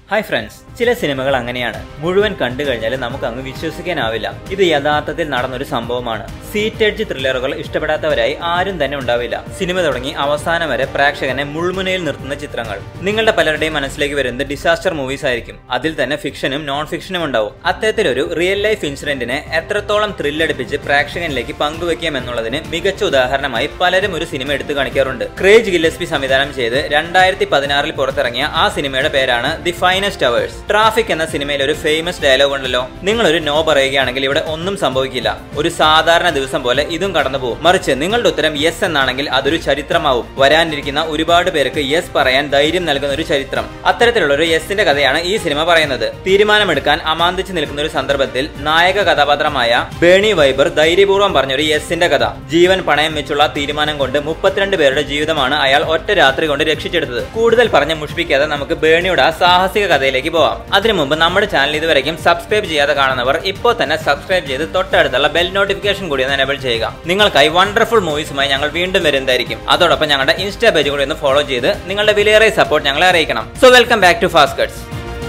hi friends ചില സിനിമകൾ അങ്ങനെയാണ് മുഴുവൻ കണ്ടു കഴിഞ്ഞാൽ നമുക്ക് അങ്ങ് വിശ്വസിക്കാനാവില്ല ഇത് യഥാർത്ഥത്തിൽ നടന്നൊരു സംഭവമാണ് സീറ്റ് എഡ്ജ് ത്രില്ലറുകൾ ഇഷ്ടപ്പെടാത്തവരായി ആരും തന്നെ ഉണ്ടാവില്ല സിനിമ തുടങ്ങി അവസാനം വരെ പ്രേക്ഷകനെ മുൾമുനയിൽ നിർത്തുന്ന ചിത്രങ്ങൾ നിങ്ങളുടെ പലരുടെയും മനസ്സിലേക്ക് വരുന്നത് ഡിസാസ്റ്റർ മൂവീസ് ആയിരിക്കും അതിൽ തന്നെ ഫിക്ഷനും നോൺ ഫിക്ഷനും ഉണ്ടാവും അത്തരത്തിലൊരു റിയൽ ലൈഫ് ഇൻസിഡന്റിനെ എത്രത്തോളം ത്രില്ലടിപ്പിച്ച് പ്രേക്ഷകനിലേക്ക് പങ്കുവെക്കാം എന്നുള്ളതിന് മികച്ച ഉദാഹരണമായി പലരും ഒരു സിനിമ എടുത്തു കാണിക്കാറുണ്ട് ക്രേജ് ഗില്ലസ്പി സംവിധാനം ചെയ്ത് രണ്ടായിരത്തി പതിനാറിൽ പുറത്തിറങ്ങിയ ആ സിനിമയുടെ പേരാണ് ദി ഫൈനസ്റ്റ് അവേഴ്സ് ട്രാഫിക് എന്ന സിനിമയിൽ ഒരു ഫേമസ് ഡയലോഗ് ഉണ്ടല്ലോ നിങ്ങൾ ഒരു നോ പറയുകയാണെങ്കിൽ ഇവിടെ ഒന്നും സംഭവിക്കില്ല ഒരു സാധാരണ ദിവസം പോലെ ഇതും കടന്നു പോകും മറിച്ച് നിങ്ങളുടെ ഉത്തരം യെസ് എന്നാണെങ്കിൽ അതൊരു ചരിത്രമാവും വരാനിരിക്കുന്ന ഒരുപാട് പേർക്ക് യെസ് പറയാൻ ധൈര്യം നൽകുന്ന ഒരു ചരിത്രം അത്തരത്തിലുള്ള ഒരു യെസിന്റെ കഥയാണ് ഈ സിനിമ പറയുന്നത് തീരുമാനമെടുക്കാൻ അമാന്തിച്ച് നിൽക്കുന്ന ഒരു സന്ദർഭത്തിൽ നായക കഥാപാത്രമായ ബേണി വൈബർ ധൈര്യപൂർവ്വം പറഞ്ഞ ഒരു യെസിന്റെ കഥ ജീവൻ പണയം വെച്ചുള്ള തീരുമാനം കൊണ്ട് മുപ്പത്തിരണ്ട് പേരുടെ ജീവിതമാണ് അയാൾ ഒറ്റ രാത്രി കൊണ്ട് രക്ഷിച്ചെടുത്തത് കൂടുതൽ പറഞ്ഞ് മുഷിപ്പിക്കാതെ നമുക്ക് ബേണിയുടെ ആ സാഹസിക കഥയിലേക്ക് പോവാം അതിനു മുമ്പ് നമ്മുടെ ചാനൽ ഇതുവരെയും സബ്സ്ക്രൈബ് ചെയ്യാതെ കാണുന്നവർ ഇപ്പോൾ തന്നെ സബ്സ്ക്രൈബ് ചെയ്ത് തൊട്ടടുത്തുള്ള ബെൽ നോട്ടിഫിക്കേഷൻ കൂടി ഒന്ന് എനേബിൾ ചെയ്യുക നിങ്ങൾക്കായി വണ്ടർഫുൾ മൂവീസുമായി ഞങ്ങൾ വീണ്ടും വരുന്നതായിരിക്കും അതോടൊപ്പം ഞങ്ങളുടെ ഇൻസ്റ്റാ പേജ് കൂടി ഒന്ന് ഫോളോ ചെയ്ത് നിങ്ങളുടെ വിലയേറിയ സപ്പോർട്ട് ഞങ്ങളെ അറിയിക്കണം so welcome back to Fast Cuts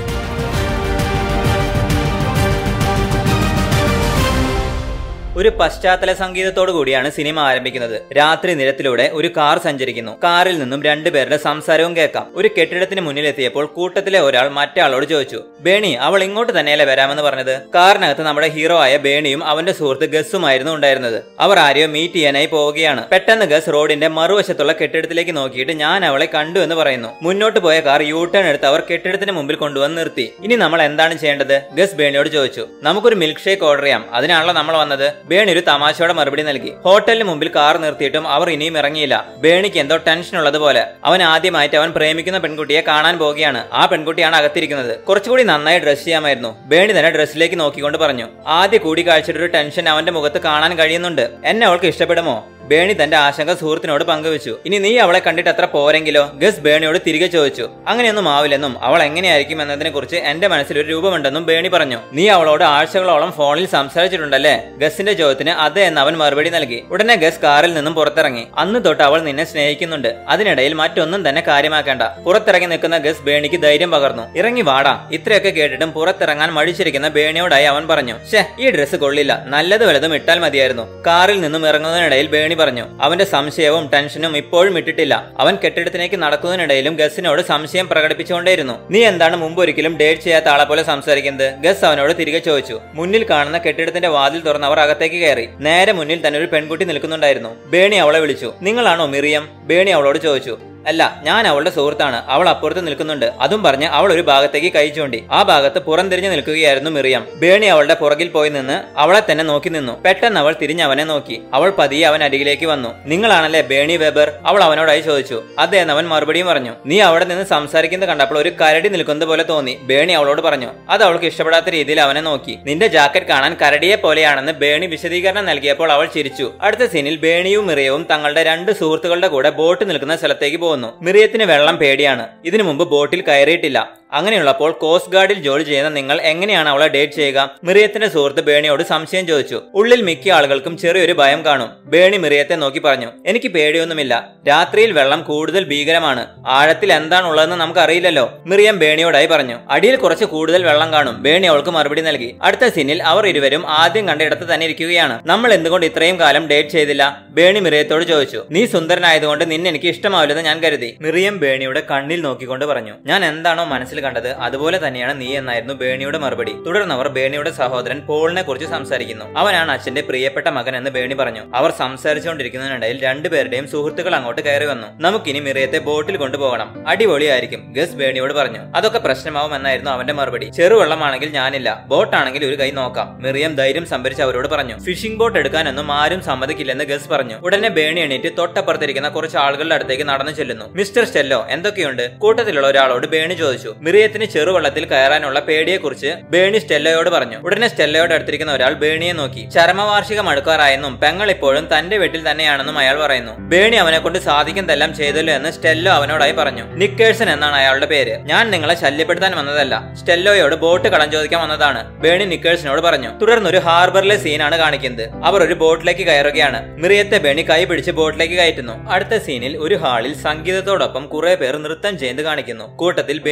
ഒരു പശ്ചാത്തല സംഗീതത്തോടു കൂടിയാണ് സിനിമ ആരംഭിക്കുന്നത് രാത്രി നിരത്തിലൂടെ ഒരു കാർ സഞ്ചരിക്കുന്നു കാറിൽ നിന്നും രണ്ടുപേരുടെ സംസാരവും കേൾക്കാം ഒരു കെട്ടിടത്തിന് മുന്നിലെത്തിയപ്പോൾ കൂട്ടത്തിലെ ഒരാൾ മറ്റേ ചോദിച്ചു ബേണി അവൾ ഇങ്ങോട്ട് തന്നെയല്ലേ വരാമെന്ന് പറഞ്ഞത് കാറിനകത്ത് നമ്മുടെ ഹീറോ ആയ ബേണിയും അവന്റെ സുഹൃത്ത് ഗസ്സുമായിരുന്നു ഉണ്ടായിരുന്നത് അവർ ആരെയോ മീറ്റ് ചെയ്യാനായി പോവുകയാണ് പെട്ടെന്ന് ഗസ് റോഡിന്റെ മറുവശത്തുള്ള കെട്ടിടത്തിലേക്ക് നോക്കിയിട്ട് ഞാൻ അവളെ കണ്ടു എന്ന് പറയുന്നു മുന്നോട്ട് പോയ കാർ യൂ ടേൺ എടുത്ത് അവർ കെട്ടിടത്തിന് മുമ്പിൽ കൊണ്ടുവന്ന് നിർത്തി ഇനി നമ്മൾ എന്താണ് ചെയ്യേണ്ടത് ഗസ് ബേണിയോട് ചോദിച്ചു നമുക്കൊരു മിൽക്ക് ഷേക്ക് ഓർഡർ ചെയ്യാം അതിനാണല്ലോ നമ്മൾ വന്നത് ബേണി ഒരു തമാശയോടെ മറുപടി നൽകി ഹോട്ടലിന് മുമ്പിൽ കാർ നിർത്തിയിട്ടും അവർ ഇനിയും ഇറങ്ങിയില്ല ബേണിക്ക് എന്തോ ടെൻഷൻ ഉള്ളതുപോലെ അവൻ ആദ്യമായിട്ട് അവൻ പ്രേമിക്കുന്ന പെൺകുട്ടിയെ കാണാൻ പോവുകയാണ് ആ പെൺകുട്ടിയാണ് അകത്തിരിക്കുന്നത് കുറച്ചുകൂടി നന്നായി ഡ്രസ് ചെയ്യാമായിരുന്നു ബേണി തന്നെ ഡ്രസ്സിലേക്ക് നോക്കിക്കൊണ്ട് പറഞ്ഞു ആദ്യ കൂടിക്കാഴ്ചയുടെ ഒരു ടെൻഷൻ അവന്റെ മുഖത്ത് കാണാൻ കഴിയുന്നുണ്ട് എന്നെ അവൾക്ക് ഇഷ്ടപ്പെടുമോ ബേണി തന്റെ ആശങ്ക സുഹൃത്തിനോട് പങ്കുവച്ചു ഇനി നീ അവളെ കണ്ടിട്ട് അത്ര പോരെങ്കിലോ ഗസ് ബേണിയോട് തിരികെ ചോദിച്ചു അങ്ങനെയൊന്നും ആവില്ലെന്നും അവൾ എങ്ങനെയായിരിക്കും എന്നതിനെ കുറിച്ച് എന്റെ മനസ്സിൽ ഒരു രൂപമുണ്ടെന്നും ബേണി പറഞ്ഞു നീ അവളോട് ആഴ്ചകളോളം ഫോണിൽ സംസാരിച്ചിട്ടുണ്ടല്ലേ ഗസിന്റെ ചോദ്യത്തിന് അതെ എന്ന് അവൻ മറുപടി നൽകി ഉടനെ ഗസ് കാറിൽ നിന്നും പുറത്തിറങ്ങി അന്ന് തൊട്ട് അവൾ നിന്നെ സ്നേഹിക്കുന്നുണ്ട് അതിനിടയിൽ മറ്റൊന്നും തന്നെ കാര്യമാക്കേണ്ട പുറത്തിറങ്ങി നിൽക്കുന്ന ഗസ് ബേണിക്ക് ധൈര്യം പകർന്നു ഇറങ്ങി വാടാ ഇത്രയൊക്കെ കേട്ടിട്ടും പുറത്തിറങ്ങാൻ മടിച്ചിരിക്കുന്ന ബേണിയോടായി അവൻ പറഞ്ഞു ഷേ ഈ ഡ്രസ്സ് കൊള്ളില്ല നല്ലത് വലതും ഇട്ടാൽ മതിയായിരുന്നു കാറിൽ നിന്നും ഇറങ്ങുന്നതിനിടയിൽ ബേണി പറഞ്ഞു അവന്റെ സംശയവും ടെൻഷനും ഇപ്പോഴും ഇട്ടിട്ടില്ല അവൻ കെട്ടിടത്തിലേക്ക് നടക്കുന്നതിനിടയിലും ഗസിനോട് സംശയം പ്രകടിപ്പിച്ചുകൊണ്ടേയിരുന്നു നീ എന്താണ് മുമ്പ് ഒരിക്കലും ഡേറ്റ് ചെയ്യാത്ത ആളെ പോലെ സംസാരിക്കുന്നത് ഗസ് അവനോട് തിരികെ ചോദിച്ചു മുന്നിൽ കാണുന്ന കെട്ടിടത്തിന്റെ വാതിൽ തുറന്ന് അവർ അകത്തേക്ക് കയറി നേരെ മുന്നിൽ തന്നെ ഒരു പെൺകുട്ടി നിൽക്കുന്നുണ്ടായിരുന്നു ബേണി അവളെ വിളിച്ചു നിങ്ങളാണോ മിറിയം ബേണി അവളോട് ചോദിച്ചു അല്ല ഞാൻ അവളുടെ സുഹൃത്താണ് അവൾ അപ്പുറത്ത് നിൽക്കുന്നുണ്ട് അതും പറഞ്ഞ് അവൾ ഒരു ഭാഗത്തേക്ക് കൈ ചൂണ്ടി ആ ഭാഗത്ത് പുറംതിരിഞ്ഞു നിൽക്കുകയായിരുന്നു മിറിയം ബേണി അവളുടെ പുറകിൽ പോയി നിന്ന് അവളെ തന്നെ നോക്കി നിന്നു പെട്ടെന്ന് അവൾ തിരിഞ്ഞ് അവനെ നോക്കി അവൾ പതിയെ അവൻ അരികിലേക്ക് വന്നു നിങ്ങളാണല്ലേ ബേണി വെബർ അവൾ അവനോടായി ചോദിച്ചു അതെ എന്ന് അവൻ മറുപടിയും പറഞ്ഞു നീ അവിടെ നിന്ന് സംസാരിക്കുന്നത് കണ്ടപ്പോൾ ഒരു കരടി നിൽക്കുന്നത് പോലെ തോന്നി ബേണി അവളോട് പറഞ്ഞു അത് അവൾക്ക് ഇഷ്ടപ്പെടാത്ത രീതിയിൽ അവനെ നോക്കി നിന്റെ ജാക്കറ്റ് കാണാൻ കരടിയെ പോലെയാണെന്ന് ബേണി വിശദീകരണം നൽകിയപ്പോൾ അവൾ ചിരിച്ചു അടുത്ത സീനിൽ ബേണിയും മിറിയവും തങ്ങളുടെ രണ്ട് സുഹൃത്തുക്കളുടെ കൂടെ ബോട്ട് നിൽക്കുന്ന സ്ഥലത്തേക്ക് പോകുന്നു മിറിയത്തിന് വെള്ളം പേടിയാണ് ഇതിനു മുമ്പ് ബോട്ടിൽ കയറിയിട്ടില്ല അങ്ങനെയുള്ളപ്പോൾ കോസ്റ്റ് ഗാർഡിൽ ജോലി ചെയ്യുന്ന നിങ്ങൾ എങ്ങനെയാണ് അവളെ ഡേറ്റ് ചെയ്യുക മിറിയത്തിന്റെ സുഹൃത്ത് ബേണിയോട് സംശയം ചോദിച്ചു ഉള്ളിൽ മിക്ക ആളുകൾക്കും ചെറിയൊരു ഭയം കാണും ബേണി മിറിയത്തെ നോക്കി പറഞ്ഞു എനിക്ക് പേടിയൊന്നുമില്ല രാത്രിയിൽ വെള്ളം കൂടുതൽ ഭീകരമാണ് ആഴത്തിൽ എന്താണുള്ളതെന്ന് നമുക്ക് അറിയില്ലല്ലോ മിറിയം ബേണിയോടായി പറഞ്ഞു അടിയിൽ കുറച്ച് കൂടുതൽ വെള്ളം കാണും ബേണി അവൾക്ക് മറുപടി നൽകി അടുത്ത സീനിൽ അവർ ഇരുവരും ആദ്യം കണ്ടിടത്ത് തന്നെ ഇരിക്കുകയാണ് നമ്മൾ എന്തുകൊണ്ട് ഇത്രയും കാലം ഡേറ്റ് ചെയ്തില്ല ബേണി മിറിയത്തോട് ചോദിച്ചു നീ സുന്ദരനായതുകൊണ്ട് നിന്നെ എനിക്ക് ഇഷ്ടമാവില്ലെന്ന് ഞാൻ കരുതി മിറിയം ബേണിയുടെ കണ്ണിൽ നോക്കിക്കൊണ്ട് പറഞ്ഞു ഞാൻ എന്താണോ മനസ്സിൽ കണ്ടത് അതുപോലെ തന്നെയാണ് നീ എന്നായിരുന്നു ബേണിയുടെ മറുപടി തുടർന്ന് അവർ ബേണിയുടെ സഹോദരൻ പോളിനെ കുറിച്ച് സംസാരിക്കുന്നു അവനാണ് അച്ഛന്റെ പ്രിയപ്പെട്ട മകൻ എന്ന് ബേണി പറഞ്ഞു അവർ സംസാരിച്ചുകൊണ്ടിരിക്കുന്നതിനിടയിൽ രണ്ടുപേരുടെയും സുഹൃത്തുക്കൾ അങ്ങോട്ട് കയറി വന്നു നമുക്കിനി മിറിയത്തെ ബോട്ടിൽ കൊണ്ടുപോകണം അടിപൊളിയായിരിക്കും ഗസ് ബേണിയോട് പറഞ്ഞു അതൊക്കെ പ്രശ്നമാവും എന്നായിരുന്നു അവന്റെ മറുപടി ചെറുവെള്ളമാണെങ്കിൽ ഞാനില്ല ബോട്ടാണെങ്കിൽ ഒരു കൈ നോക്കാം മിറിയം ധൈര്യം സംഭരിച്ച് അവരോട് പറഞ്ഞു ഫിഷിംഗ് ബോട്ട് എടുക്കാനൊന്നും ആരും സമ്മതിക്കില്ലെന്ന് ഗസ് പറഞ്ഞു ഉടനെ ബേണി എണീറ്റ് തൊട്ടപ്പുറത്തിരിക്കുന്ന കുറച്ച് ആളുകളുടെ അടുത്തേക്ക് നടന്നു ചെല്ലുന്നു മിസ്റ്റർ സ്റ്റെല്ലോ എന്തൊക്കെയുണ്ട് കൂട്ടത്തിലുള്ള ഒരാളോട് ബേണി ചോദിച്ചു മിറിയത്തിന് ചെറുവെള്ളത്തിൽ കയറാനുള്ള പേടിയെക്കുറിച്ച് ബേണി സ്റ്റെല്ലയോട് പറഞ്ഞു ഉടനെ സ്റ്റെല്ലയോട് അടുത്തിരിക്കുന്ന ഒരാൾ ബേണിയെ നോക്കി ചരമവാർഷികം അടുക്കാറായെന്നും പെങ്ങൾ ഇപ്പോഴും തന്റെ വീട്ടിൽ തന്നെയാണെന്നും അയാൾ പറയുന്നു ബേണി അവനെ കൊണ്ട് സാധിക്കുന്നതെല്ലാം ചെയ്തല്ലോ എന്ന് സ്റ്റെല്ലോ അവനോടായി പറഞ്ഞു നിക്കേഴ്സൺ എന്നാണ് അയാളുടെ പേര് ഞാൻ നിങ്ങളെ ശല്യപ്പെടുത്താൻ വന്നതല്ല സ്റ്റെല്ലോയോട് ബോട്ട് കടം ചോദിക്കാൻ വന്നതാണ് ബേണി നിക്കേഴ്സിനോട് പറഞ്ഞു തുടർന്ന് ഒരു ഹാർബറിലെ സീനാണ് കാണിക്കുന്നത് അവർ ഒരു ബോട്ടിലേക്ക് കയറുകയാണ് മിറിയത്തെ ബേണി കൈ പിടിച്ച് ബോട്ടിലേക്ക് കയറ്റുന്നു അടുത്ത സീനിൽ ഒരു ഹാളിൽ സംഗീതത്തോടൊപ്പം കുറെ പേർ നൃത്തം ചെയ്ത് കാണിക്കുന്നു കൂട്ടത്തിൽ ബേണിയും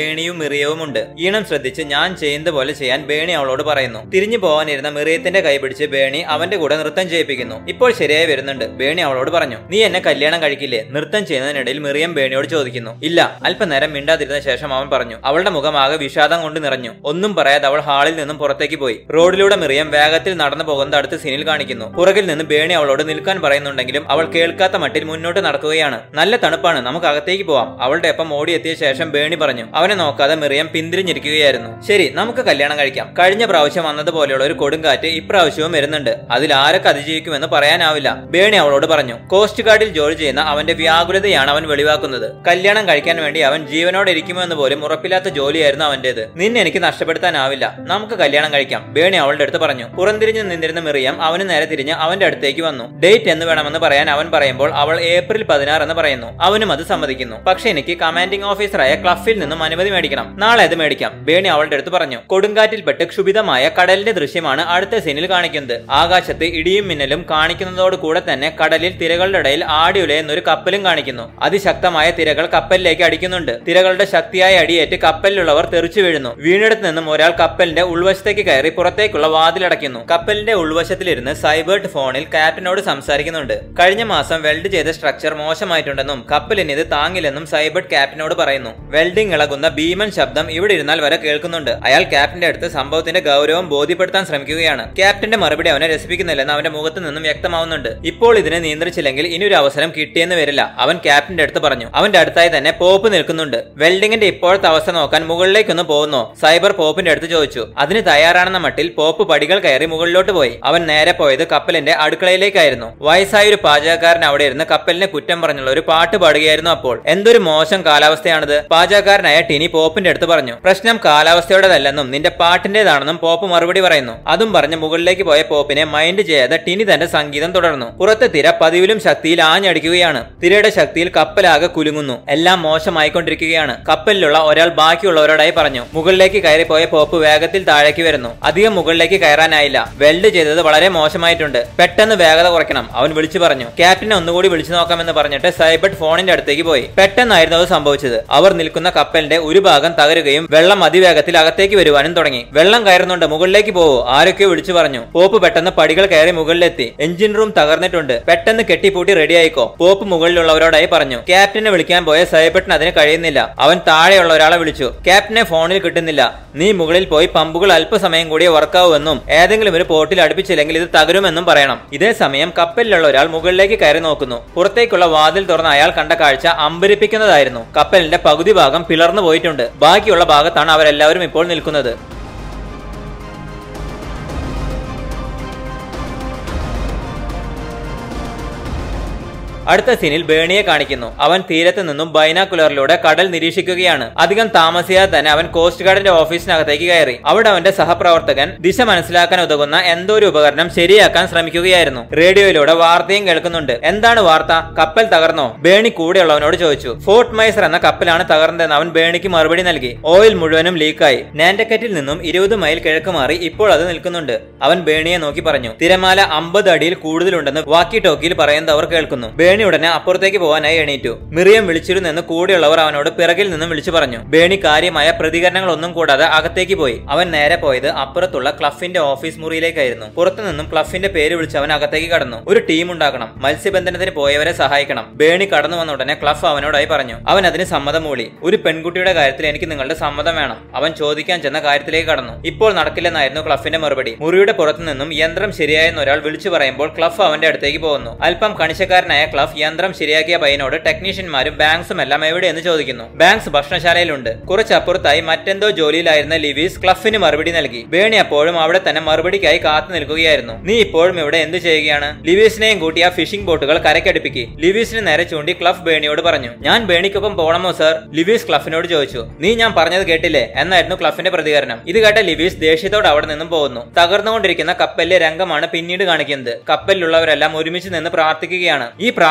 മിറിയവുമുണ്ട് ഈണം ശ്രദ്ധിച്ച് ഞാൻ ചെയ്യുന്നത് പോലെ ചെയ്യാൻ ബേണി അവളോട് പറയുന്നു തിരിഞ്ഞു പോകാനിരുന്ന മിറിയത്തിന്റെ കൈ പിടിച്ച് ബേണി അവന്റെ കൂടെ നൃത്തം ചെയ്യിപ്പിക്കുന്നു ഇപ്പോൾ ശരിയായി വരുന്നുണ്ട് ബേണി അവളോട് പറഞ്ഞു നീ എന്നെ കല്യാണം കഴിക്കില്ലേ നൃത്തം ചെയ്യുന്നതിനിടയിൽ മിറിയം ബേണിയോട് ചോദിക്കുന്നു ഇല്ല അല്പനേരം മിണ്ടാതിരുന്ന ശേഷം അവൻ പറഞ്ഞു അവളുടെ മുഖം ആകെ വിഷാദം കൊണ്ട് നിറഞ്ഞു ഒന്നും പറയാതെ അവൾ ഹാളിൽ നിന്നും പുറത്തേക്ക് പോയി റോഡിലൂടെ മിറിയം വേഗത്തിൽ നടന്നു പോകുന്നത് അടുത്ത സീനിൽ കാണിക്കുന്നു പുറകിൽ നിന്ന് ബേണി അവളോട് നിൽക്കാൻ പറയുന്നുണ്ടെങ്കിലും അവൾ കേൾക്കാത്ത മട്ടിൽ മുന്നോട്ട് നടക്കുകയാണ് നല്ല തണുപ്പാണ് നമുക്ക് അകത്തേക്ക് പോവാം അവളുടെ ഒപ്പം ഓടിയെത്തിയ ശേഷം ബേണി പറഞ്ഞു അവനെ നോക്കാതെ മിറിയം പിന്തിരിഞ്ഞിരിക്കുകയായിരുന്നു ശരി നമുക്ക് കല്യാണം കഴിക്കാം കഴിഞ്ഞ പ്രാവശ്യം വന്നതുപോലെയുള്ള ഒരു കൊടുങ്കാറ്റ് ഇപ്രാവശ്യവും വരുന്നുണ്ട് അതിൽ ആരൊക്കെ അതിജീവിക്കുമെന്ന് പറയാനാവില്ല ബേണി അവളോട് പറഞ്ഞു കോസ്റ്റ് ഗാർഡിൽ ജോലി ചെയ്യുന്ന അവന്റെ വ്യാകുലതയാണ് അവൻ വെളിവാക്കുന്നത് കല്യാണം കഴിക്കാൻ വേണ്ടി അവൻ ജീവനോടെ ഇരിക്കുമോ എന്ന് പോലും ഉറപ്പില്ലാത്ത ജോലിയായിരുന്നു അവന്റേത് നിന്നെ എനിക്ക് നഷ്ടപ്പെടുത്താനാവില്ല നമുക്ക് കല്യാണം കഴിക്കാം ബേണി അവളുടെ അടുത്ത് പറഞ്ഞു പുറംതിരിഞ്ഞു നിന്നിരുന്ന മിറിയം അവന് നേരെ തിരിഞ്ഞ് അവന്റെ അടുത്തേക്ക് വന്നു ഡേറ്റ് എന്ന് വേണമെന്ന് പറയാൻ അവൻ പറയുമ്പോൾ അവൾ ഏപ്രിൽ പതിനാറ് എന്ന് പറയുന്നു അവനും അത് സമ്മതിക്കുന്നു പക്ഷെ എനിക്ക് കമാൻഡിംഗ് ഓഫീസറായ ക്ലഫിൽ നിന്നും അനുമതി മേടിക്കണം നാളെ അത് മേടിക്കാം ബേണി അവളുടെ അടുത്ത് പറഞ്ഞു കൊടുങ്കാറ്റിൽപ്പെട്ട് ക്ഷുഭിതമായ കടലിന്റെ ദൃശ്യമാണ് അടുത്ത സീനിൽ കാണിക്കുന്നത് ആകാശത്ത് ഇടിയും മിന്നലും കാണിക്കുന്നതോട് കൂടെ തന്നെ കടലിൽ തിരകളുടെ ഇടയിൽ ആടി ഉലയുന്ന ഒരു കപ്പലും കാണിക്കുന്നു അതിശക്തമായ തിരകൾ കപ്പലിലേക്ക് അടിക്കുന്നുണ്ട് തിരകളുടെ ശക്തിയായ അടിയേറ്റ് കപ്പലിലുള്ളവർ തെറിച്ചു വീഴുന്നു വീണിടത്ത് നിന്നും ഒരാൾ കപ്പലിന്റെ ഉൾവശത്തേക്ക് കയറി പുറത്തേക്കുള്ള വാതിലടയ്ക്കുന്നു കപ്പലിന്റെ ഉൾവശത്തിലിരുന്ന് സൈബർട്ട് ഫോണിൽ ക്യാപ്റ്റനോട് സംസാരിക്കുന്നുണ്ട് കഴിഞ്ഞ മാസം വെൽഡ് ചെയ്ത സ്ട്രക്ചർ മോശമായിട്ടുണ്ടെന്നും കപ്പലിന് ഇത് താങ്ങില്ലെന്നും സൈബർട്ട് ക്യാപ്റ്റനോട് പറയുന്നു വെൽഡിംഗ് ഇളകുന്ന ഭീമൻ ശബ്ദം ഇവിടെ ഇരുന്നാൽ വരെ കേൾക്കുന്നുണ്ട് അയാൾ ക്യാപ്റ്റന്റെ അടുത്ത് സംഭവത്തിന്റെ ഗൗരവം ബോധ്യപ്പെടുത്താൻ ശ്രമിക്കുകയാണ് ക്യാപ്റ്റന്റെ മറുപടി അവനെ രസിപ്പിക്കുന്നില്ലെന്ന് അവന്റെ മുഖത്ത് നിന്നും വ്യക്തമാവുന്നുണ്ട് ഇപ്പോൾ ഇതിനെ നിയന്ത്രിച്ചില്ലെങ്കിൽ ഇനി ഒരു അവസരം കിട്ടിയെന്ന് വരില്ല അവൻ ക്യാപ്റ്റന്റെ അടുത്ത് പറഞ്ഞു അവന്റെ അടുത്തായി തന്നെ പോപ്പ് നിൽക്കുന്നുണ്ട് വെൽഡിങ്ങിന്റെ ഇപ്പോഴത്തെ അവസ്ഥ നോക്കാൻ മുകളിലേക്കൊന്ന് പോകുന്നോ സൈബർ പോപ്പിന്റെ അടുത്ത് ചോദിച്ചു അതിന് തയ്യാറാണെന്ന മട്ടിൽ പോപ്പ് പടികൾ കയറി മുകളിലോട്ട് പോയി അവൻ നേരെ പോയത് കപ്പലിന്റെ അടുക്കളയിലേക്കായിരുന്നു വയസ്സായ ഒരു പാചകക്കാരൻ അവിടെ ഇരുന്ന് കപ്പലിനെ കുറ്റം പറഞ്ഞുള്ള ഒരു പാട്ട് പാടുകയായിരുന്നു അപ്പോൾ എന്തൊരു മോശം കാലാവസ്ഥയാണിത് പാചകക്കാരനായ ടിനി പോപ്പിന്റെ അടുത്ത് പറഞ്ഞു പ്രശ്നം കാലാവസ്ഥയുടേതല്ലെന്നും നിന്റെ പാട്ടിന്റേതാണെന്നും പോപ്പ് മറുപടി പറയുന്നു അതും പറഞ്ഞ് മുകളിലേക്ക് പോയ പോപ്പിനെ മൈൻഡ് ചെയ്യാതെ ടിനി തന്റെ സംഗീതം തുടർന്നു പുറത്തെ തിര പതിവിലും ശക്തിയിൽ ആഞ്ഞടിക്കുകയാണ് തിരയുടെ ശക്തിയിൽ കപ്പലാകെ കുലുങ്ങുന്നു എല്ലാം മോശമായിക്കൊണ്ടിരിക്കുകയാണ് കപ്പലിലുള്ള ഒരാൾ ബാക്കിയുള്ളവരോടായി പറഞ്ഞു മുകളിലേക്ക് കയറിപ്പോയ പോപ്പ് വേഗത്തിൽ താഴേക്ക് വരുന്നു അധികം മുകളിലേക്ക് കയറാനായില്ല വെൽഡ് ചെയ്തത് വളരെ മോശമായിട്ടുണ്ട് പെട്ടെന്ന് വേഗത കുറയ്ക്കണം അവൻ വിളിച്ചു പറഞ്ഞു ക്യാപ്റ്റനെ ഒന്നുകൂടി വിളിച്ചു നോക്കാമെന്ന് പറഞ്ഞിട്ട് സൈബർട്ട് ഫോണിന്റെ അടുത്തേക്ക് പോയി പെട്ടെന്നായിരുന്നു അത് സംഭവിച്ചത് അവർ നിൽക്കുന്ന കപ്പലിന്റെ ഒരു ഭാഗം തകരുകയും വെള്ളം അതിവേഗത്തിൽ അകത്തേക്ക് വരുവാനും തുടങ്ങി വെള്ളം കയറുന്നുണ്ട് മുകളിലേക്ക് പോവൂ ആരൊക്കെയോ വിളിച്ചു പറഞ്ഞു പോപ്പ് പെട്ടെന്ന് പടികൾ കയറി മുകളിലെത്തി എഞ്ചിൻ റൂം തകർന്നിട്ടുണ്ട് പെട്ടെന്ന് കെട്ടിപ്പൂട്ടി റെഡി ആയിക്കോ പോപ്പ് മുകളിലുള്ളവരോടായി പറഞ്ഞു ക്യാപ്റ്റനെ വിളിക്കാൻ പോയ സൈബട്ടിന് അതിന് കഴിയുന്നില്ല അവൻ താഴെയുള്ള ഒരാളെ വിളിച്ചു ക്യാപ്റ്റനെ ഫോണിൽ കിട്ടുന്നില്ല നീ മുകളിൽ പോയി പമ്പുകൾ അല്പസമയം കൂടി വർക്കാവുമെന്നും ഏതെങ്കിലും ഒരു പോർട്ടിൽ അടുപ്പിച്ചില്ലെങ്കിൽ ഇത് തകരുമെന്നും പറയണം ഇതേ സമയം കപ്പലിലുള്ള ഒരാൾ മുകളിലേക്ക് കയറി നോക്കുന്നു പുറത്തേക്കുള്ള വാതിൽ തുറന്ന അയാൾ കണ്ട കാഴ്ച അമ്പരിപ്പിക്കുന്നതായിരുന്നു കപ്പലിന്റെ പകുതി ഭാഗം പിളർന്നു പോയിട്ടുണ്ട് ബാക്കിയുള്ള ഭാഗത്താണ് അവരെല്ലാവരും ഇപ്പോൾ നിൽക്കുന്നത് അടുത്ത സീനിൽ ബേണിയെ കാണിക്കുന്നു അവൻ തീരത്ത് നിന്നും ബൈനാക്കുലറിലൂടെ കടൽ നിരീക്ഷിക്കുകയാണ് അധികം താമസിയാതെ തന്നെ അവൻ കോസ്റ്റ് ഗാർഡിന്റെ ഓഫീസിനകത്തേക്ക് കയറി അവിടെ അവന്റെ സഹപ്രവർത്തകൻ ദിശ മനസ്സിലാക്കാൻ ഉതകുന്ന എന്തോ ഒരു ഉപകരണം ശരിയാക്കാൻ ശ്രമിക്കുകയായിരുന്നു റേഡിയോയിലൂടെ വാർത്തയും കേൾക്കുന്നുണ്ട് എന്താണ് വാർത്ത കപ്പൽ തകർന്നോ ബേണി കൂടെയുള്ളവനോട് ചോദിച്ചു ഫോർട്ട് മൈസർ എന്ന കപ്പലാണ് തകർന്നതെന്ന് അവൻ ബേണിക്ക് മറുപടി നൽകി ഓയിൽ മുഴുവനും ലീക്കായി നാൻഡക്കറ്റിൽ നിന്നും ഇരുപത് മൈൽ കിഴക്ക് മാറി ഇപ്പോൾ അത് നിൽക്കുന്നുണ്ട് അവൻ ബേണിയെ നോക്കി പറഞ്ഞു തിരമാല അമ്പത് അടിയിൽ കൂടുതലുണ്ടെന്ന് വാക്കി ടോക്കിയിൽ പറയുന്നത് അവർ കേൾക്കുന്നു ബേണി ഉടനെ അപ്പുറത്തേക്ക് പോകാനായി എണീറ്റു മിറിയം വിളിച്ചിരുന്നെന്ന് കൂടെയുള്ളവർ അവനോട് പിറകിൽ നിന്നും വിളിച്ചു പറഞ്ഞു ബേണി കാര്യമായ പ്രതികരണങ്ങളൊന്നും കൂടാതെ അകത്തേക്ക് പോയി അവൻ നേരെ പോയത് അപ്പുറത്തുള്ള ക്ലഫിന്റെ ഓഫീസ് മുറിയിലേക്കായിരുന്നു പുറത്തു നിന്നും ക്ലഫിന്റെ പേര് വിളിച്ച് അവൻ അകത്തേക്ക് കടന്നു ഒരു ടീം ഉണ്ടാക്കണം മത്സ്യബന്ധനത്തിന് പോയവരെ സഹായിക്കണം ബേണി കടന്നു വന്ന ഉടനെ ക്ലഫ് അവനോടായി പറഞ്ഞു അവൻ അതിന് സമ്മതം മൂളി ഒരു പെൺകുട്ടിയുടെ കാര്യത്തിൽ എനിക്ക് നിങ്ങളുടെ സമ്മതം വേണം അവൻ ചോദിക്കാൻ ചെന്ന കാര്യത്തിലേക്ക് കടന്നു ഇപ്പോൾ നടക്കില്ലെന്നായിരുന്നു ക്ലഫിന്റെ മറുപടി മുറിയുടെ പുറത്തു നിന്നും യന്ത്രം ശരിയായെന്ന് ഒരാൾ വിളിച്ചു പറയുമ്പോൾ ക്ലഫ് അവന്റെ അടുത്തേക്ക് പോകുന്നു അല്പം കണിശക്കാരനായ ക്ലഫ് യന്ത്രം ശരിയാക്കിയ പയ്യനോട് ടെക്നീഷ്യന്മാരും ബാങ്ക്സും എല്ലാം എവിടെയെന്ന് ചോദിക്കുന്നു ബാങ്ക്സ് ഭക്ഷണശാലയിലുണ്ട് കുറച്ചപ്പുറത്തായി മറ്റെന്തോ ജോലിയിലായിരുന്ന ലിവീസ് ക്ലഫിന് മറുപടി നൽകി ബേണി അപ്പോഴും അവിടെ തന്നെ മറുപടിക്കായി കാത്തു നിൽക്കുകയായിരുന്നു നീ ഇപ്പോഴും ഇവിടെ എന്ത് ചെയ്യുകയാണ് ലിവീസിനെയും കൂട്ടി ആ ഫിഷിംഗ് ബോട്ടുകൾ കരക്കടുപ്പിക്ക് ലിവീസിന് നേരെ ചൂണ്ടി ക്ലഫ് ബേണിയോട് പറഞ്ഞു ഞാൻ ബേണിക്കൊപ്പം പോകണമോ സർ ലിവീസ് ക്ലഫിനോട് ചോദിച്ചു നീ ഞാൻ പറഞ്ഞത് കേട്ടില്ലേ എന്നായിരുന്നു ക്ലഫിന്റെ പ്രതികരണം ഇത് കേട്ട ലിവീസ് ദേഷ്യത്തോടെ അവിടെ നിന്നും പോകുന്നു തകർന്നുകൊണ്ടിരിക്കുന്ന കപ്പലിലെ രംഗമാണ് പിന്നീട് കാണിക്കുന്നത് കപ്പലിലുള്ളവരെല്ലാം ഒരുമിച്ച് നിന്ന് പ്രാർത്ഥിക്കുകയാണ് ഈ പ്രാർത്ഥന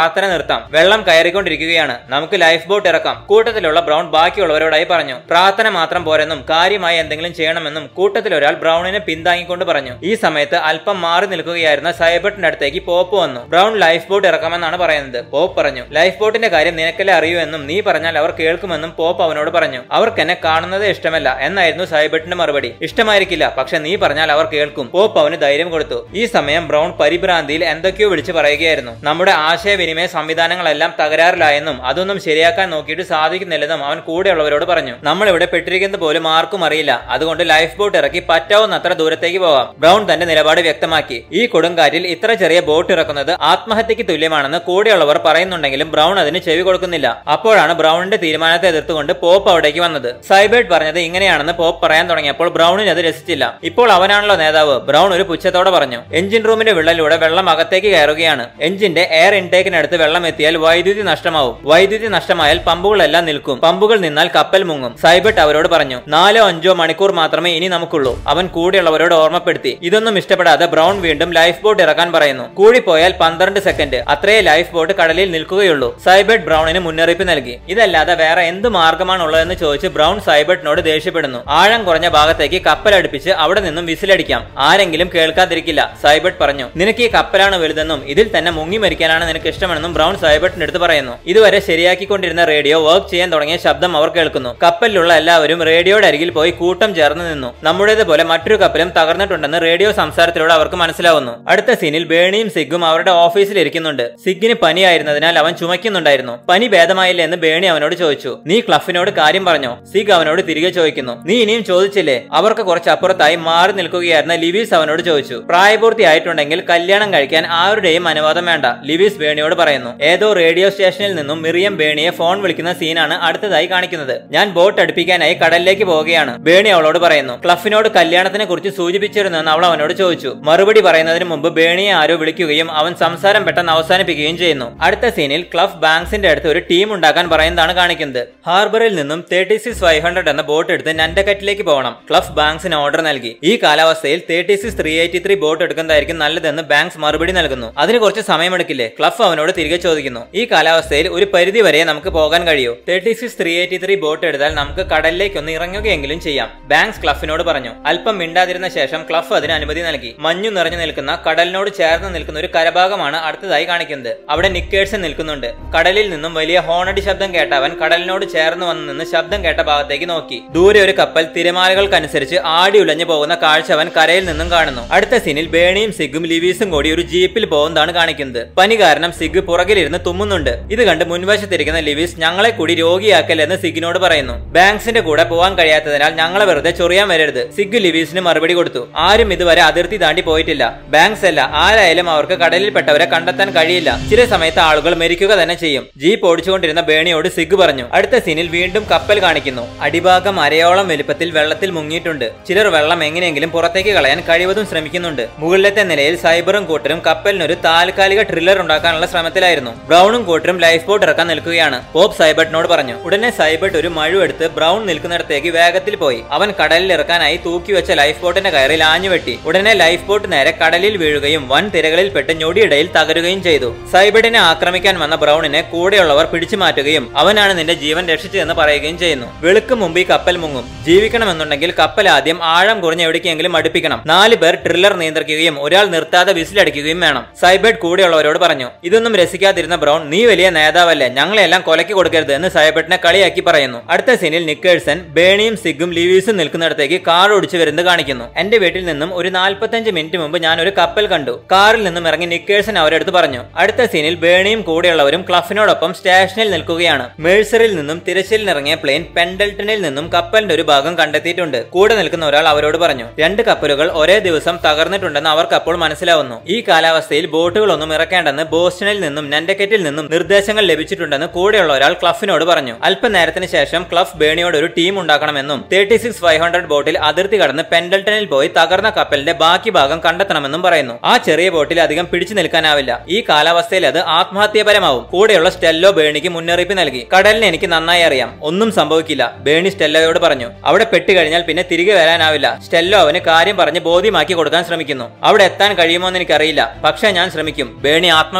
പ്രാർത്ഥന നിർത്താം വെള്ളം കയറിക്കൊണ്ടിരിക്കുകയാണ് നമുക്ക് ലൈഫ് ബോട്ട് ഇറക്കാം കൂട്ടത്തിലുള്ള ബ്രൗൺ ബാക്കിയുള്ളവരോടായി പറഞ്ഞു പ്രാർത്ഥന മാത്രം പോരെന്നും കാര്യമായി എന്തെങ്കിലും ചെയ്യണമെന്നും കൂട്ടത്തിൽ ഒരാൾ ബ്രൗണിനെ പിന്താങ്ങിക്കൊണ്ട് പറഞ്ഞു ഈ സമയത്ത് അല്പം മാറി നിൽക്കുകയായിരുന്ന സൈബർട്ടിന്റെ അടുത്തേക്ക് പോപ്പ് വന്നു ബ്രൗൺ ലൈഫ് ബോട്ട് ഇറക്കാമെന്നാണ് പറയുന്നത് പോപ്പ് പറഞ്ഞു ലൈഫ് ബോട്ടിന്റെ കാര്യം നിനക്കല്ലേ അറിയൂ എന്നും നീ പറഞ്ഞാൽ അവർ കേൾക്കുമെന്നും പോപ്പ് അവനോട് പറഞ്ഞു അവർക്ക് എന്നെ കാണുന്നത് ഇഷ്ടമല്ല എന്നായിരുന്നു സൈബർട്ടിന്റെ മറുപടി ഇഷ്ടമായിരിക്കില്ല പക്ഷെ നീ പറഞ്ഞാൽ അവർ കേൾക്കും പോപ്പ് അവന് ധൈര്യം കൊടുത്തു ഈ സമയം ബ്രൗൺ പരിഭ്രാന്തിയിൽ എന്തൊക്കെയോ വിളിച്ചു പറയുകയായിരുന്നു നമ്മുടെ ആശയവിനിമയ സംവിധാനങ്ങളെല്ലാം തകരാറിലായെന്നും അതൊന്നും ശരിയാക്കാൻ നോക്കിയിട്ട് സാധിക്കുന്നില്ലെന്നും അവൻ കൂടെയുള്ളവരോട് പറഞ്ഞു നമ്മൾ ഇവിടെ പെട്ടിരിക്കുന്നത് പോലും ആർക്കും അറിയില്ല അതുകൊണ്ട് ലൈഫ് ബോട്ട് ഇറക്കി പറ്റാവുന്നത്ര ദൂരത്തേക്ക് പോവാം ബ്രൗൺ തന്റെ നിലപാട് വ്യക്തമാക്കി ഈ കൊടുങ്കാറ്റിൽ ഇത്ര ചെറിയ ബോട്ട് ഇറക്കുന്നത് ആത്മഹത്യക്ക് തുല്യമാണെന്ന് കൂടെയുള്ളവർ പറയുന്നുണ്ടെങ്കിലും ബ്രൗൺ അതിന് ചെവി കൊടുക്കുന്നില്ല അപ്പോഴാണ് ബ്രൗണിന്റെ തീരുമാനത്തെ എതിർത്തുകൊണ്ട് പോപ്പ് അവിടേക്ക് വന്നത് സൈബേർട്ട് പറഞ്ഞത് ഇങ്ങനെയാണെന്ന് പോപ്പ് പറയാൻ തുടങ്ങിയപ്പോൾ ബ്രൗണിന് അത് രസിച്ചില്ല ഇപ്പോൾ അവനാണല്ലോ നേതാവ് ബ്രൗൺ ഒരു പുച്ഛത്തോടെ പറഞ്ഞു എഞ്ചിൻ റൂമിന്റെ വിള്ളലിലൂടെ വെള്ളം അകത്തേക്ക് കയറുകയാണ് എഞ്ചിന്റെ എയർ ഇൻടേക്കിനടുത്ത് വെള്ളം എത്തിയാൽ വൈദ്യുതി നഷ്ടമാവും വൈദ്യുതി നഷ്ടമായാൽ പമ്പുകളെല്ലാം നിൽക്കും പമ്പുകൾ നിന്നാൽ കപ്പൽ മുങ്ങും സൈബർട്ട് അവരോട് പറഞ്ഞു നാലോ അഞ്ചോ മണിക്കൂർ മാത്രമേ ഇനി നമുക്കുള്ളൂ അവൻ കൂടെയുള്ളവരോട് ഓർമ്മപ്പെടുത്തി ഇതൊന്നും ഇഷ്ടപ്പെടാതെ ബ്രൗൺ വീണ്ടും ലൈഫ് ബോട്ട് ഇറക്കാൻ പറയുന്നു കൂടിപ്പോയാൽ പന്ത്രണ്ട് സെക്കൻഡ് അത്രേ ലൈഫ് ബോട്ട് കടലിൽ നിൽക്കുകയുള്ളൂ സൈബർട്ട് ബ്രൗണിന് മുന്നറിയിപ്പ് നൽകി ഇതല്ലാതെ വേറെ എന്ത് മാർഗമാണുള്ളതെന്ന് ചോദിച്ച് ബ്രൗൺ സൈബർട്ടിനോട് ദേഷ്യപ്പെടുന്നു ആഴം കുറഞ്ഞ ഭാഗത്തേക്ക് കപ്പൽ അടുപ്പിച്ച് അവിടെ നിന്നും വിസിലടിക്കാം ആരെങ്കിലും കേൾക്കാതിരിക്കില്ല സൈബർട്ട് പറഞ്ഞു നിനക്ക് ഈ കപ്പലാണ് വലുതെന്നും ഇതിൽ തന്നെ മുങ്ങി മരിക്കാനാണ് നിനക്ക് ഇഷ്ടമെന്നും ബ്രൗൺ സൈബർട്ടിന്റെ അടുത്ത് പറയുന്നു ഇതുവരെ ശരിയാക്കിക്കൊണ്ടിരുന്ന റേഡിയോ വർക്ക് ചെയ്യാൻ തുടങ്ങിയ ശബ്ദം അവർ കേൾക്കുന്നു കപ്പലിലുള്ള എല്ലാവരും റേഡിയോയുടെ അരികിൽ പോയി കൂട്ടം ചേർന്ന് നിന്നു നമ്മുടേതുപോലെ മറ്റൊരു കപ്പലും തകർന്നിട്ടുണ്ടെന്ന് റേഡിയോ സംസാരത്തിലൂടെ അവർക്ക് മനസ്സിലാവുന്നു അടുത്ത സീനിൽ ബേണിയും സിഗും അവരുടെ ഓഫീസിൽ ഇരിക്കുന്നുണ്ട് സിഗിന് പനിയായിരുന്നതിനാൽ അവൻ ചുമക്കുന്നുണ്ടായിരുന്നു പനി ഭേദമായില്ല എന്ന് ബേണി അവനോട് ചോദിച്ചു നീ ക്ലഫിനോട് കാര്യം പറഞ്ഞോ സിഗ് അവനോട് തിരികെ ചോദിക്കുന്നു നീ ഇനിയും ചോദിച്ചില്ലേ അവർക്ക് കുറച്ച് അപ്പുറത്തായി മാറി നിൽക്കുകയായിരുന്ന ലിവീസ് അവനോട് ചോദിച്ചു പ്രായപൂർത്തിയായിട്ടുണ്ടെങ്കിൽ കല്യാണം കഴിക്കാൻ ആരുടെയും അനുവാദം വേണ്ട ലിവീസ് ബേണിയോട് പറയുന്നു ഏതോ റേഡിയോ സ്റ്റേഷനിൽ നിന്നും മിറിയം ബേണിയെ ഫോൺ വിളിക്കുന്ന സീനാണ് അടുത്തതായി കാണിക്കുന്നത് ഞാൻ ബോട്ട് അടുപ്പിക്കാനായി കടലിലേക്ക് പോവുകയാണ് ബേണി അവളോട് പറയുന്നു ക്ലഫിനോട് കല്യാണത്തിനെ കുറിച്ച് സൂചിപ്പിച്ചിരുന്നു എന്ന് അവൾ അവനോട് ചോദിച്ചു മറുപടി പറയുന്നതിന് മുമ്പ് ബേണിയെ ആരോ വിളിക്കുകയും അവൻ സംസാരം പെട്ടെന്ന് അവസാനിപ്പിക്കുകയും ചെയ്യുന്നു അടുത്ത സീനിൽ ക്ലഫ് ബാങ്ക്സിന്റെ അടുത്ത് ഒരു ടീം ഉണ്ടാക്കാൻ പറയുന്നതാണ് കാണിക്കുന്നത് ഹാർബറിൽ നിന്നും തേർട്ടി സിക്സ് ഫൈവ് ഹൺഡ്രഡ് എന്ന ബോട്ട് എടുത്ത് നൻഡക്കറ്റിലേക്ക് പോകണം ക്ലഫ് ബാങ്ക്സിന് ഓർഡർ നൽകി ഈ കാലാവസ്ഥയിൽ thirty six three eighty three boat എടുക്കുന്നതായിരിക്കും നല്ലതെന്ന് ബാങ്ക്സ് മറുപടി നൽകുന്നു അതിന് കുറച്ച് സമയമെടുക്കില്ലേ ക്ലഫ് അവനോട് തിരികെ ചോദിക്കുന്നു ഈ കാലാവസ്ഥയിൽ ഒരു പരിധി വരെ നമുക്ക് പോകാൻ കഴിയൂ thirty six three eighty three boat എടുത്താൽ നമുക്ക് കടലിലേക്ക് ഒന്ന് ഇറങ്ങുകയെങ്കിലും ചെയ്യാം ബാങ്ക്സ് ക്ലഫിനോട് പറഞ്ഞു അല്പം മിണ്ടാതിരുന്ന ശേഷം ക്ലഫ് അതിന് അനുമതി നൽകി മഞ്ഞു നിറഞ്ഞു നിൽക്കുന്ന കടലിനോട് ചേർന്ന് നിൽക്കുന്ന ഒരു കരഭാഗമാണ് അടുത്തതായി കാണിക്കുന്നത് അവിടെ നിക്കേഴ്സൺ നിൽക്കുന്നുണ്ട് കടലിൽ നിന്നും വലിയ ഹോണടി ശബ്ദം കേട്ട അവൻ കടലിനോട് ചേർന്ന് വന്ന് നിന്ന് ശബ്ദം കേട്ട ഭാഗത്തേക്ക് നോക്കി ദൂരെ ഒരു കപ്പൽ തിരമാലകൾക്കനുസരിച്ച് ആടി ഉലഞ്ഞു പോകുന്ന കാഴ്ച അവൻ കരയിൽ നിന്നും കാണുന്നു അടുത്ത സീനിൽ ബേണിയും സിഗും ലിവീസും കൂടി ഒരു ജീപ്പിൽ പോകുന്നതാണ് കാണിക്കുന്നത് പനി കാരണം സിഗ് പുറകിലിരുന്ന് തുമ്മുന്നുണ്ട് ഇത് കണ്ട് മുൻവശത്തിരിക്കുന്ന ലിവീസ് ഞങ്ങളെ കൂടി രോഗിയാക്കല്ലെന്ന് സിഗിനോട് പറയുന്നു ബാങ്ക്സിന്റെ കൂടെ പോകാൻ കഴിയാത്തതിനാൽ ഞങ്ങളെ വെറുതെ ചൊറിയാൻ വരരുത് സിഗ് ലിവീസിന് മറുപടി കൊടുത്തു ആരും ഇതുവരെ അതിർത്തി താണ്ടി പോയിട്ടില്ല ബാങ്ക്സ് അല്ല ആരായാലും അവർക്ക് കടലിൽപ്പെട്ടവരെ കണ്ടെത്താൻ കഴിയില്ല ചില സമയത്ത് ആളുകൾ മരിക്കുക തന്നെ ചെയ്യും ജീപ്പ് ഓടിച്ചുകൊണ്ടിരുന്ന ബേണിയോട് സിഗ് പറഞ്ഞു അടുത്ത സീനിൽ വീണ്ടും കപ്പൽ കാണിക്കുന്നു അടിഭാഗം അരയോളം വലുപ്പത്തിൽ വെള്ളത്തിൽ മുങ്ങിയിട്ടുണ്ട് ചിലർ വെള്ളം എങ്ങനെയെങ്കിലും പുറത്തേക്ക് കളയാൻ കഴിവതും ശ്രമിക്കുന്നുണ്ട് മുകളിലത്തെ നിലയിൽ സൈബറും കൂട്ടരും കപ്പലിനൊരു താൽക്കാലിക ട്രില്ലർ ഉണ്ടാക്കാനുള്ള ശ്രമത്തിലായിരുന്നു ബ്രൗണും കൂട്ടരും ലൈഫ് ബോട്ട് ഇറക്കാൻ നിൽക്കുകയാണ് പോപ്പ് സൈബർട്ടിനോട് പറഞ്ഞു ഉടനെ സൈബർട്ട് ഒരു മഴുവെടുത്ത് ബ്രൗൺ നിൽക്കുന്നിടത്തേക്ക് വേഗത്തിൽ പോയി അവൻ കടലിൽ ഇറക്കാനായി തൂക്കിവെച്ച ലൈഫ് ബോട്ടിന്റെ കയറിൽ ആഞ്ഞുവെട്ടി ഉടനെ ലൈഫ് ബോട്ട് നേരെ കടലിൽ വീഴുകയും വൻ തിരകളിൽ പെട്ട് ഞൊടിയിടയിൽ തകരുകയും ചെയ്തു സൈബർട്ടിനെ ആക്രമിക്കാൻ വന്ന ബ്രൗണിനെ കൂടെയുള്ളവർ പിടിച്ചു മാറ്റുകയും അവനാണ് നിന്റെ ജീവൻ രക്ഷിച്ചതെന്ന് പറയുകയും ചെയ്യുന്നു വെളുക്ക് മുമ്പ് ഈ കപ്പൽ മുങ്ങും ജീവിക്കണമെന്നുണ്ടെങ്കിൽ കപ്പൽ ആദ്യം ആഴം കുറഞ്ഞ എവിടേക്കെങ്കിലും അടുപ്പിക്കണം നാല് പേർ ട്രില്ലർ നിയന്ത്രിക്കുകയും ഒരാൾ നിർത്താതെ വിസിലടിക്കുകയും വേണം സൈബർട്ട് കൂടെയുള്ളവരോട് പറഞ്ഞു ഇതൊന്നും രസിക്കാതിരുന്ന ബ്രൗൺ നീ വലിയ നേതാവല്ലേ ഞങ്ങളെല്ലാം കൊലക്കി കൊടുക്കരുത് എന്ന് സൈബർട്ടിനെ കളിയാക്കി പറയുന്നു അടുത്ത സീനിൽ നിക്കേഴ്സൺ ബേണിയും സിഗും ലീവീസും നിൽക്കുന്നിടത്തേക്ക് കാർ ഓടിച്ചു വരുന്നത് കാണിക്കുന്നു എന്റെ വീട്ടിൽ നിന്നും ഒരു നാൽപ്പത്തഞ്ച് മിനിറ്റ് മുമ്പ് ഞാൻ ഒരു കപ്പൽ കണ്ടു കാറിൽ നിന്നും ഇറങ്ങി നിക്കേഴ്സൺ അവരെടുത്ത് പറഞ്ഞു അടുത്ത സീനിൽ ബേണിയും കൂടെയുള്ളവരും ക്ലഫിനോടൊപ്പം സ്റ്റേഷനിൽ നിൽക്കുകയാണ് മേഴ്സറിൽ നിന്നും തിരച്ചിലിനിറങ്ങിയ പ്ലെയിൻ പെൻഡൽട്ടണിൽ നിന്നും കപ്പലിന്റെ ഒരു ഭാഗം കണ്ടെത്തിയിട്ടുണ്ട് കൂടെ നിൽക്കുന്ന ഒരാൾ അവരോട് പറഞ്ഞു രണ്ട് കപ്പലുകൾ ഒരേ ദിവസം തകർന്നിട്ടുണ്ടെന്ന് അവർക്ക് അപ്പോൾ മനസ്സിലാവുന്നു ഈ കാലാവസ്ഥയിൽ ബോട്ടുകളൊന്നും ഇറക്കേണ്ടെന്ന് ബോസ്റ്റണിൽ നിന്നും നൻഡക്കറ്റിൽ നിന്നും നിർദ്ദേശങ്ങൾ ലഭിച്ചിട്ടുണ്ടെന്ന് കൂടെയുള്ള ഒരാൾ ക്ലഫിനോട് പറഞ്ഞു അല്പനേരത്തിന് ശേഷം ക്ലഫ് ബേണിയോട് ഒരു ടീം ഉണ്ടാക്കണമെന്നും തേർട്ടി സിക്സ് ഫൈവ് ഹൺഡ്രഡ് ബോട്ടിൽ അതിർത്തി കടന്ന് പെൻഡൽട്ടണിൽ പോയി തകർന്ന കപ്പലിന്റെ ബാക്കി ഭാഗം കണ്ടെത്തണമെന്നും പറയുന്നു ആ ചെറിയ ബോട്ടിൽ അധികം പിടിച്ചു നിൽക്കാനാവില്ല ഈ കാലാവസ്ഥയിൽ അത് ആത്മഹത്യാപരമാവും കൂടെയുള്ള സ്റ്റെല്ലോ ബേണിക്ക് മുന്നറിയിപ്പ് നൽകി കടലിനെ എനിക്ക് നന്നായി അറിയാം ഒന്നും സംഭവിക്കില്ല ബേണി സ്റ്റെല്ലോയോട് പറഞ്ഞു അവിടെ പെട്ടുകഴിഞ്ഞാൽ പിന്നെ തിരികെ വരാനാവില്ല സ്റ്റെല്ലോ അവന് കാര്യം പറഞ്ഞ് ബോധ്യമാക്കി കൊടുക്കാൻ ശ്രമിക്കുന്നു അവിടെ എത്താൻ കഴിയുമോ എന്ന് എനിക്കറിയില്ല പക്ഷേ ഞാൻ ശ്രമിക്കും ബേണി ആത്മവിശ്വാസത്തോടെ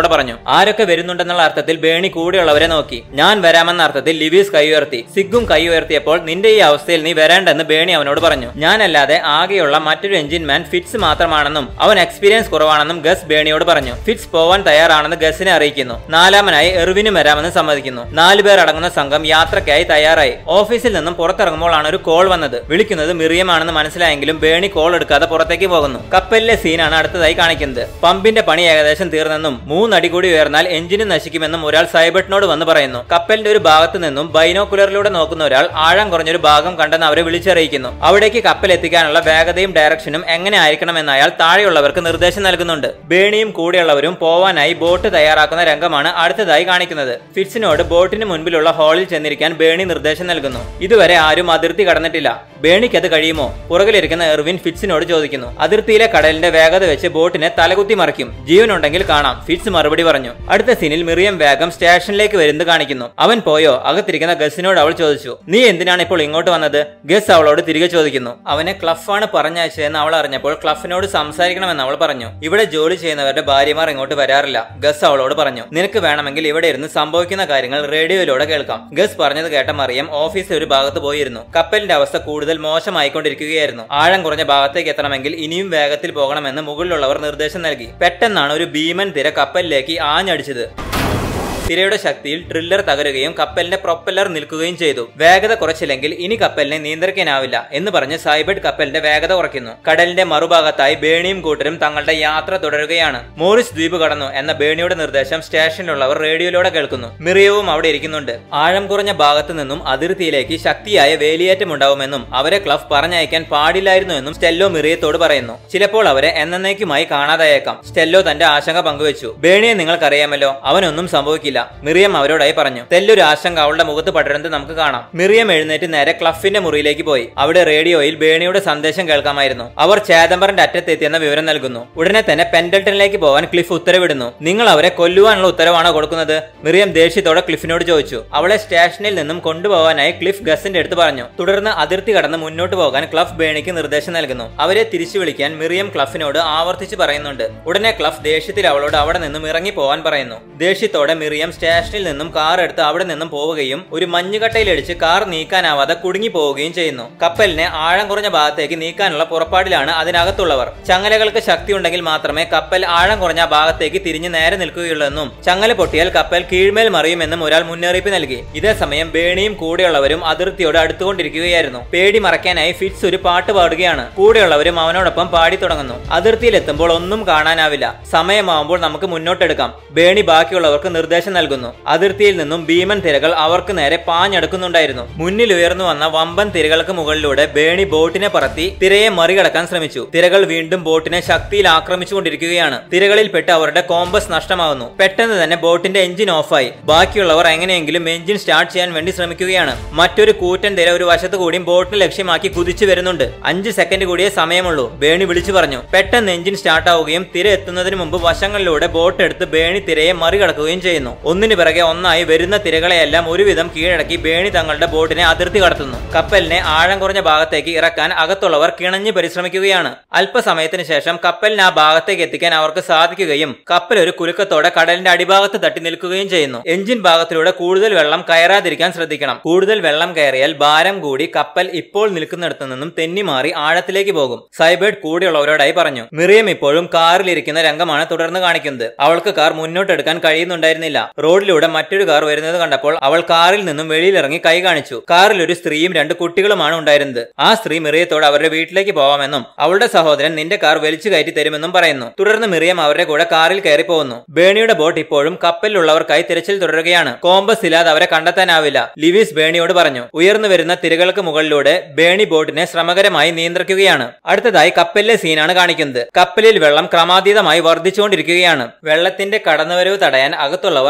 പറഞ്ഞു ആരൊക്കെ വരുന്നുണ്ടെന്നുള്ള അർത്ഥത്തിൽ ബേണി കൂടെയുള്ളവരെ നോക്കി ഞാൻ വരാമെന്ന അർത്ഥത്തിൽ ലിവീസ് കൈ ഉയർത്തി സിഗും കൈ ഉയർത്തിയപ്പോൾ നിന്റെ ഈ അവസ്ഥയിൽ നീ വരേണ്ടെന്ന് ബേണി അവനോട് പറഞ്ഞു ഞാനല്ലാതെ ആകെയുള്ള മറ്റൊരു എഞ്ചിൻ മാൻ ഫിറ്റ്സ് മാത്രമാണെന്നും അവൻ എക്സ്പീരിയൻസ് കുറവാണെന്നും ഗസ് ബേണിയോട് പറഞ്ഞു ഫിറ്റ്സ് പോവാൻ തയ്യാറാണെന്ന് ഗസിനെ അറിയിക്കുന്നു നാലാമനായി എർവിനും വരാമെന്ന് സമ്മതിക്കുന്നു നാലു പേർ അടങ്ങുന്ന സംഘം യാത്രയ്ക്കായി തയ്യാറായി ഓഫീസിൽ നിന്നും പുറത്തിറങ്ങുമ്പോഴാണ് ഒരു കോൾ വന്നത് വിളിക്കുന്നത് മിറിയമാണെന്ന് മനസ്സിലായെങ്കിലും ബേണി കോൾ എടുക്കാതെ പുറത്തേക്ക് പോകുന്നു കപ്പലിലെ സീനാണ് അടുത്തതായി കാണിക്കുന്നത് പമ്പിന്റെ പണി ഏകദേശം തീർന്നെന്നും മൂന്നടി കൂടി ഉയർന്നാൽ എഞ്ചിന് നശിക്കുമെന്നും ഒരാൾ സൈബട്ടിനോട് വന്ന് പറയുന്നു കപ്പലിന്റെ ഒരു ഭാഗത്ത് നിന്നും ബൈനോക്കുലറിലൂടെ നോക്കുന്ന ഒരാൾ ആഴം കുറഞ്ഞൊരു ഭാഗം കണ്ടെന്ന് അവരെ വിളിച്ചറിയിക്കുന്നു അവിടേക്ക് കപ്പൽ എത്തിക്കാനുള്ള വേഗതയും ഡയറക്ഷനും എങ്ങനെ ആയിരിക്കണമെന്ന് അയാൾ താഴെയുള്ളവർക്ക് നിർദ്ദേശം നൽകുന്നുണ്ട് ബേണിയും കൂടെയുള്ളവരും പോവാനായി ബോട്ട് തയ്യാറാക്കുന്ന രംഗമാണ് അടുത്തതായി കാണിക്കുന്നത് ഫിറ്റ്സിനോട് ബോട്ടിന് മുൻപിലുള്ള ഹാളിൽ ചെന്നിരിക്കാൻ ബേണി നിർദ്ദേശം നൽകുന്നു ഇതുവരെ ആരും അതിർത്തി കടന്നിട്ടില്ല ബേണിക്ക് അത് കഴിയുമോ പുറകിലിരിക്കുന്ന എർവിൻ ഫിറ്റ്സിനോട് ചോദിക്കുന്നു അതിർത്തിയിലെ കടലിന്റെ വേഗത വെച്ച് ബോട്ടിനെ തലകുത്തി മറിക്കും ജീവനുണ്ടെങ്കിൽ കാണാം ഫിറ്റ്സ് മറുപടി പറഞ്ഞു അടുത്ത സീനിൽ മിറിയം വേഗം സ്റ്റേഷനിലേക്ക് വരുന്നത് കാണിക്കുന്നു അവൻ പോയോ അകത്തിരിക്കുന്ന ഗസിനോട് അവൾ ചോദിച്ചു നീ എന്തിനാണ് ഇപ്പോൾ ഇങ്ങോട്ട് വന്നത് ഗസ് അവളോട് തിരികെ ചോദിക്കുന്നു അവനെ ക്ലഫാണ് പറഞ്ഞയച്ചതെന്ന് അവൾ അറിഞ്ഞപ്പോൾ ക്ലഫിനോട് സംസാരിക്കണമെന്ന് അവൾ പറഞ്ഞു ഇവിടെ ജോലി ചെയ്യുന്നവരുടെ ഭാര്യമാർ ഇങ്ങോട്ട് വരാറില്ല ഗസ് അവളോട് പറഞ്ഞു നിനക്ക് വേണമെങ്കിൽ ഇവിടെ ഇരുന്ന് സംഭവിക്കുന്ന കാര്യങ്ങൾ റേഡിയോയിലൂടെ കേൾക്കാം ഗസ് പറഞ്ഞത് കേട്ട മറിയം ഓഫീസിൽ ഒരു ഭാഗത്ത് പോയിരുന്നു കപ്പലിന്റെ അവസ്ഥ കൂടുതൽ മോശമായിക്കൊണ്ടിരിക്കുകയായിരുന്നു ആഴം കുറഞ്ഞ ഭാഗത്തേക്ക് എത്തണമെങ്കിൽ ഇനിയും വേഗത്തിൽ പോകണമെന്ന് മുകളിലുള്ളവർ നിർദ്ദേശം നൽകി പെട്ടെന്നാണ് ഒരു ഭീമൻ തിര കപ്പലിലേക്ക് ആഞ്ഞടിച്ചത് തിരയുടെ ശക്തിയിൽ ട്രില്ലർ തകരുകയും കപ്പലിന്റെ പ്രൊപ്പല്ലർ നിൽക്കുകയും ചെയ്തു വേഗത കുറച്ചില്ലെങ്കിൽ ഇനി കപ്പലിനെ നിയന്ത്രിക്കാനാവില്ല എന്ന് പറഞ്ഞ് സൈബഡ് കപ്പലിന്റെ വേഗത കുറയ്ക്കുന്നു കടലിന്റെ മറുഭാഗത്തായി ബേണിയും കൂട്ടരും തങ്ങളുടെ യാത്ര തുടരുകയാണ് മോറിസ് ദ്വീപ് കടന്നു എന്ന ബേണിയുടെ നിർദ്ദേശം സ്റ്റേഷനിലുള്ളവർ റേഡിയോയിലൂടെ കേൾക്കുന്നു മിറിയവും അവിടെ ഇരിക്കുന്നുണ്ട് ആഴം കുറഞ്ഞ ഭാഗത്തു നിന്നും അതിർത്തിയിലേക്ക് ശക്തിയായ വേലിയേറ്റം ഉണ്ടാവുമെന്നും അവരെ ക്ലഫ് പറഞ്ഞയക്കാൻ പാടില്ലായിരുന്നു എന്നും സ്റ്റെല്ലോ മിറിയത്തോട് പറയുന്നു ചിലപ്പോൾ അവരെ എന്നേക്കുമായി കാണാതായേക്കാം സ്റ്റെല്ലോ തന്റെ ആശങ്ക പങ്കുവച്ചു ബേണിയെ നിങ്ങൾക്കറിയാമല്ലോ അവനൊന്നും സംഭവിക്കില്ല മിറിയം അവരോടായി പറഞ്ഞു തെല്ലൊരു ആശങ്ക അവളുടെ മുഖത്ത് പടരുന്നത് നമുക്ക് കാണാം മിറിയം എഴുന്നേറ്റ് നേരെ ക്ലഫിന്റെ മുറിയിലേക്ക് പോയി അവിടെ റേഡിയോയിൽ ബേണിയുടെ സന്ദേശം കേൾക്കാമായിരുന്നു അവർ ചേതമ്പറിന്റെ അറ്റത്തെത്തിയെന്ന വിവരം നൽകുന്നു ഉടനെ തന്നെ പെൻഡൽട്ടണിലേക്ക് പോകാൻ ക്ലിഫ് ഉത്തരവിടുന്നു നിങ്ങൾ അവരെ കൊല്ലുവാനുള്ള ഉത്തരവാണോ കൊടുക്കുന്നത് മിറിയം ദേഷ്യത്തോടെ ക്ലിഫിനോട് ചോദിച്ചു അവളെ സ്റ്റേഷനിൽ നിന്നും കൊണ്ടുപോകാനായി ക്ലിഫ് ഗസിന്റെ അടുത്ത് പറഞ്ഞു തുടർന്ന് അതിർത്തി കടന്ന് മുന്നോട്ട് പോകാൻ ക്ലഫ് ബേണിക്ക് നിർദ്ദേശം നൽകുന്നു അവരെ തിരിച്ചു വിളിക്കാൻ മിറിയം ക്ലഫിനോട് ആവർത്തിച്ച് പറയുന്നുണ്ട് ഉടനെ ക്ലഫ് ദേഷ്യത്തിൽ അവളോട് അവിടെ നിന്നും ഇറങ്ങി പോവാൻ പറയുന്നു ദേഷ്യത്തോടെ മിറിയം സ്റ്റേഷനിൽ നിന്നും കാർ എടുത്ത് അവിടെ നിന്നും പോവുകയും ഒരു മഞ്ഞുകട്ടയിലടിച്ച് കാർ നീക്കാനാവാതെ കുടുങ്ങി പോവുകയും ചെയ്യുന്നു കപ്പലിനെ ആഴം കുറഞ്ഞ ഭാഗത്തേക്ക് നീക്കാനുള്ള പുറപ്പാടിലാണ് അതിനകത്തുള്ളവർ ചങ്ങലകൾക്ക് ശക്തി ഉണ്ടെങ്കിൽ മാത്രമേ കപ്പൽ ആഴം കുറഞ്ഞ ഭാഗത്തേക്ക് തിരിഞ്ഞ് നേരെ നിൽക്കുകയുള്ളൂ എന്നും ചങ്ങല പൊട്ടിയാൽ കപ്പൽ കീഴ്മേൽ മറിയുമെന്നും ഒരാൾ മുന്നറിയിപ്പ് നൽകി ഇതേ സമയം ബേണിയും കൂടെയുള്ളവരും അതിർത്തിയോട് അടുത്തുകൊണ്ടിരിക്കുകയായിരുന്നു പേടി മറയ്ക്കാനായി ഫിറ്റ്സ് ഒരു പാട്ട് പാടുകയാണ് കൂടെയുള്ളവരും അവനോടൊപ്പം പാടി തുടങ്ങുന്നു അതിർത്തിയിലെത്തുമ്പോൾ ഒന്നും കാണാനാവില്ല സമയമാവുമ്പോൾ നമുക്ക് മുന്നോട്ടെടുക്കാം ബേണി ബാക്കിയുള്ളവർക്ക് നിർദ്ദേശം നൽകുന്നു അതിർത്തിയിൽ നിന്നും ഭീമൻ തിരകൾ അവർക്ക് നേരെ പാഞ്ഞെടുക്കുന്നുണ്ടായിരുന്നു മുന്നിൽ ഉയർന്നു വന്ന വമ്പൻ തിരകൾക്ക് മുകളിലൂടെ ബേണി ബോട്ടിനെ പറത്തി തിരയെ മറികടക്കാൻ ശ്രമിച്ചു തിരകൾ വീണ്ടും ബോട്ടിനെ ശക്തിയിൽ ആക്രമിച്ചുകൊണ്ടിരിക്കുകയാണ് തിരകളിൽപ്പെട്ട് അവരുടെ കോമ്പസ് നഷ്ടമാകുന്നു പെട്ടെന്ന് തന്നെ ബോട്ടിന്റെ എഞ്ചിൻ ഓഫായി ബാക്കിയുള്ളവർ എങ്ങനെയെങ്കിലും എഞ്ചിൻ സ്റ്റാർട്ട് ചെയ്യാൻ വേണ്ടി ശ്രമിക്കുകയാണ് മറ്റൊരു കൂറ്റൻ തിര ഒരു വശത്ത് കൂടിയും ബോട്ടിനെ ലക്ഷ്യമാക്കി കുതിച്ചു വരുന്നുണ്ട് അഞ്ച് സെക്കൻഡ് കൂടിയേ സമയമുള്ളൂ ബേണി വിളിച്ചു പറഞ്ഞു പെട്ടെന്ന് എഞ്ചിൻ സ്റ്റാർട്ട് ആവുകയും തിര എത്തുന്നതിന് മുമ്പ് വശങ്ങളിലൂടെ ബോട്ട് എടുത്ത് ബേണി തിരയെ മറികടക്കുകയും ചെയ്യുന്നു ഒന്നിനു പിറകെ ഒന്നായി വരുന്ന തിരകളെയെല്ലാം ഒരുവിധം കീഴടക്കി ബേണി തങ്ങളുടെ ബോട്ടിനെ അതിർത്തി കടത്തുന്നു കപ്പലിനെ ആഴം കുറഞ്ഞ ഭാഗത്തേക്ക് ഇറക്കാൻ അകത്തുള്ളവർ കിണഞ്ഞു പരിശ്രമിക്കുകയാണ് അല്പസമയത്തിന് ശേഷം കപ്പലിനെ ആ ഭാഗത്തേക്ക് എത്തിക്കാൻ അവർക്ക് സാധിക്കുകയും കപ്പൽ ഒരു കുലുക്കത്തോടെ കടലിന്റെ അടിഭാഗത്ത് തട്ടി നിൽക്കുകയും ചെയ്യുന്നു എഞ്ചിൻ ഭാഗത്തിലൂടെ കൂടുതൽ വെള്ളം കയറാതിരിക്കാൻ ശ്രദ്ധിക്കണം കൂടുതൽ വെള്ളം കയറിയാൽ ഭാരം കൂടി കപ്പൽ ഇപ്പോൾ നിൽക്കുന്നിടത്തു നിന്നും തെന്നിമാറി ആഴത്തിലേക്ക് പോകും സൈബേഡ് കൂടെയുള്ളവരോടായി പറഞ്ഞു മിറിയം ഇപ്പോഴും കാറിലിരിക്കുന്ന രംഗമാണ് തുടർന്ന് കാണിക്കുന്നത് അവൾക്ക് കാർ മുന്നോട്ടെടുക്കാൻ കഴിയുന്നുണ്ടായിരുന്നില്ല റോഡിലൂടെ മറ്റൊരു കാർ വരുന്നത് കണ്ടപ്പോൾ അവൾ കാറിൽ നിന്നും വെളിയിലിറങ്ങി കൈ കാണിച്ചു കാറിൽ ഒരു സ്ത്രീയും രണ്ട് കുട്ടികളുമാണ് ഉണ്ടായിരുന്നത് ആ സ്ത്രീ മിറിയത്തോട് അവരുടെ വീട്ടിലേക്ക് പോവാമെന്നും അവളുടെ സഹോദരൻ നിന്റെ കാർ വലിച്ചു കയറ്റി തരുമെന്നും പറയുന്നു തുടർന്ന് മിറിയം അവരുടെ കൂടെ കാറിൽ കയറി പോകുന്നു ബേണിയുടെ ബോട്ട് ഇപ്പോഴും കപ്പലിലുള്ളവർക്കായി തിരച്ചിൽ തുടരുകയാണ് കോമ്പസ് ഇല്ലാതെ അവരെ കണ്ടെത്താനാവില്ല ലിവിസ് ബേണിയോട് പറഞ്ഞു ഉയർന്നു വരുന്ന തിരകൾക്ക് മുകളിലൂടെ ബേണി ബോട്ടിനെ ശ്രമകരമായി നിയന്ത്രിക്കുകയാണ് അടുത്തതായി കപ്പലിലെ സീനാണ് കാണിക്കുന്നത് കപ്പലിൽ വെള്ളം ക്രമാതീതമായി വർദ്ധിച്ചുകൊണ്ടിരിക്കുകയാണ് വെള്ളത്തിന്റെ കടന്നുവരവ് തടയാൻ അകത്തുള്ളവർ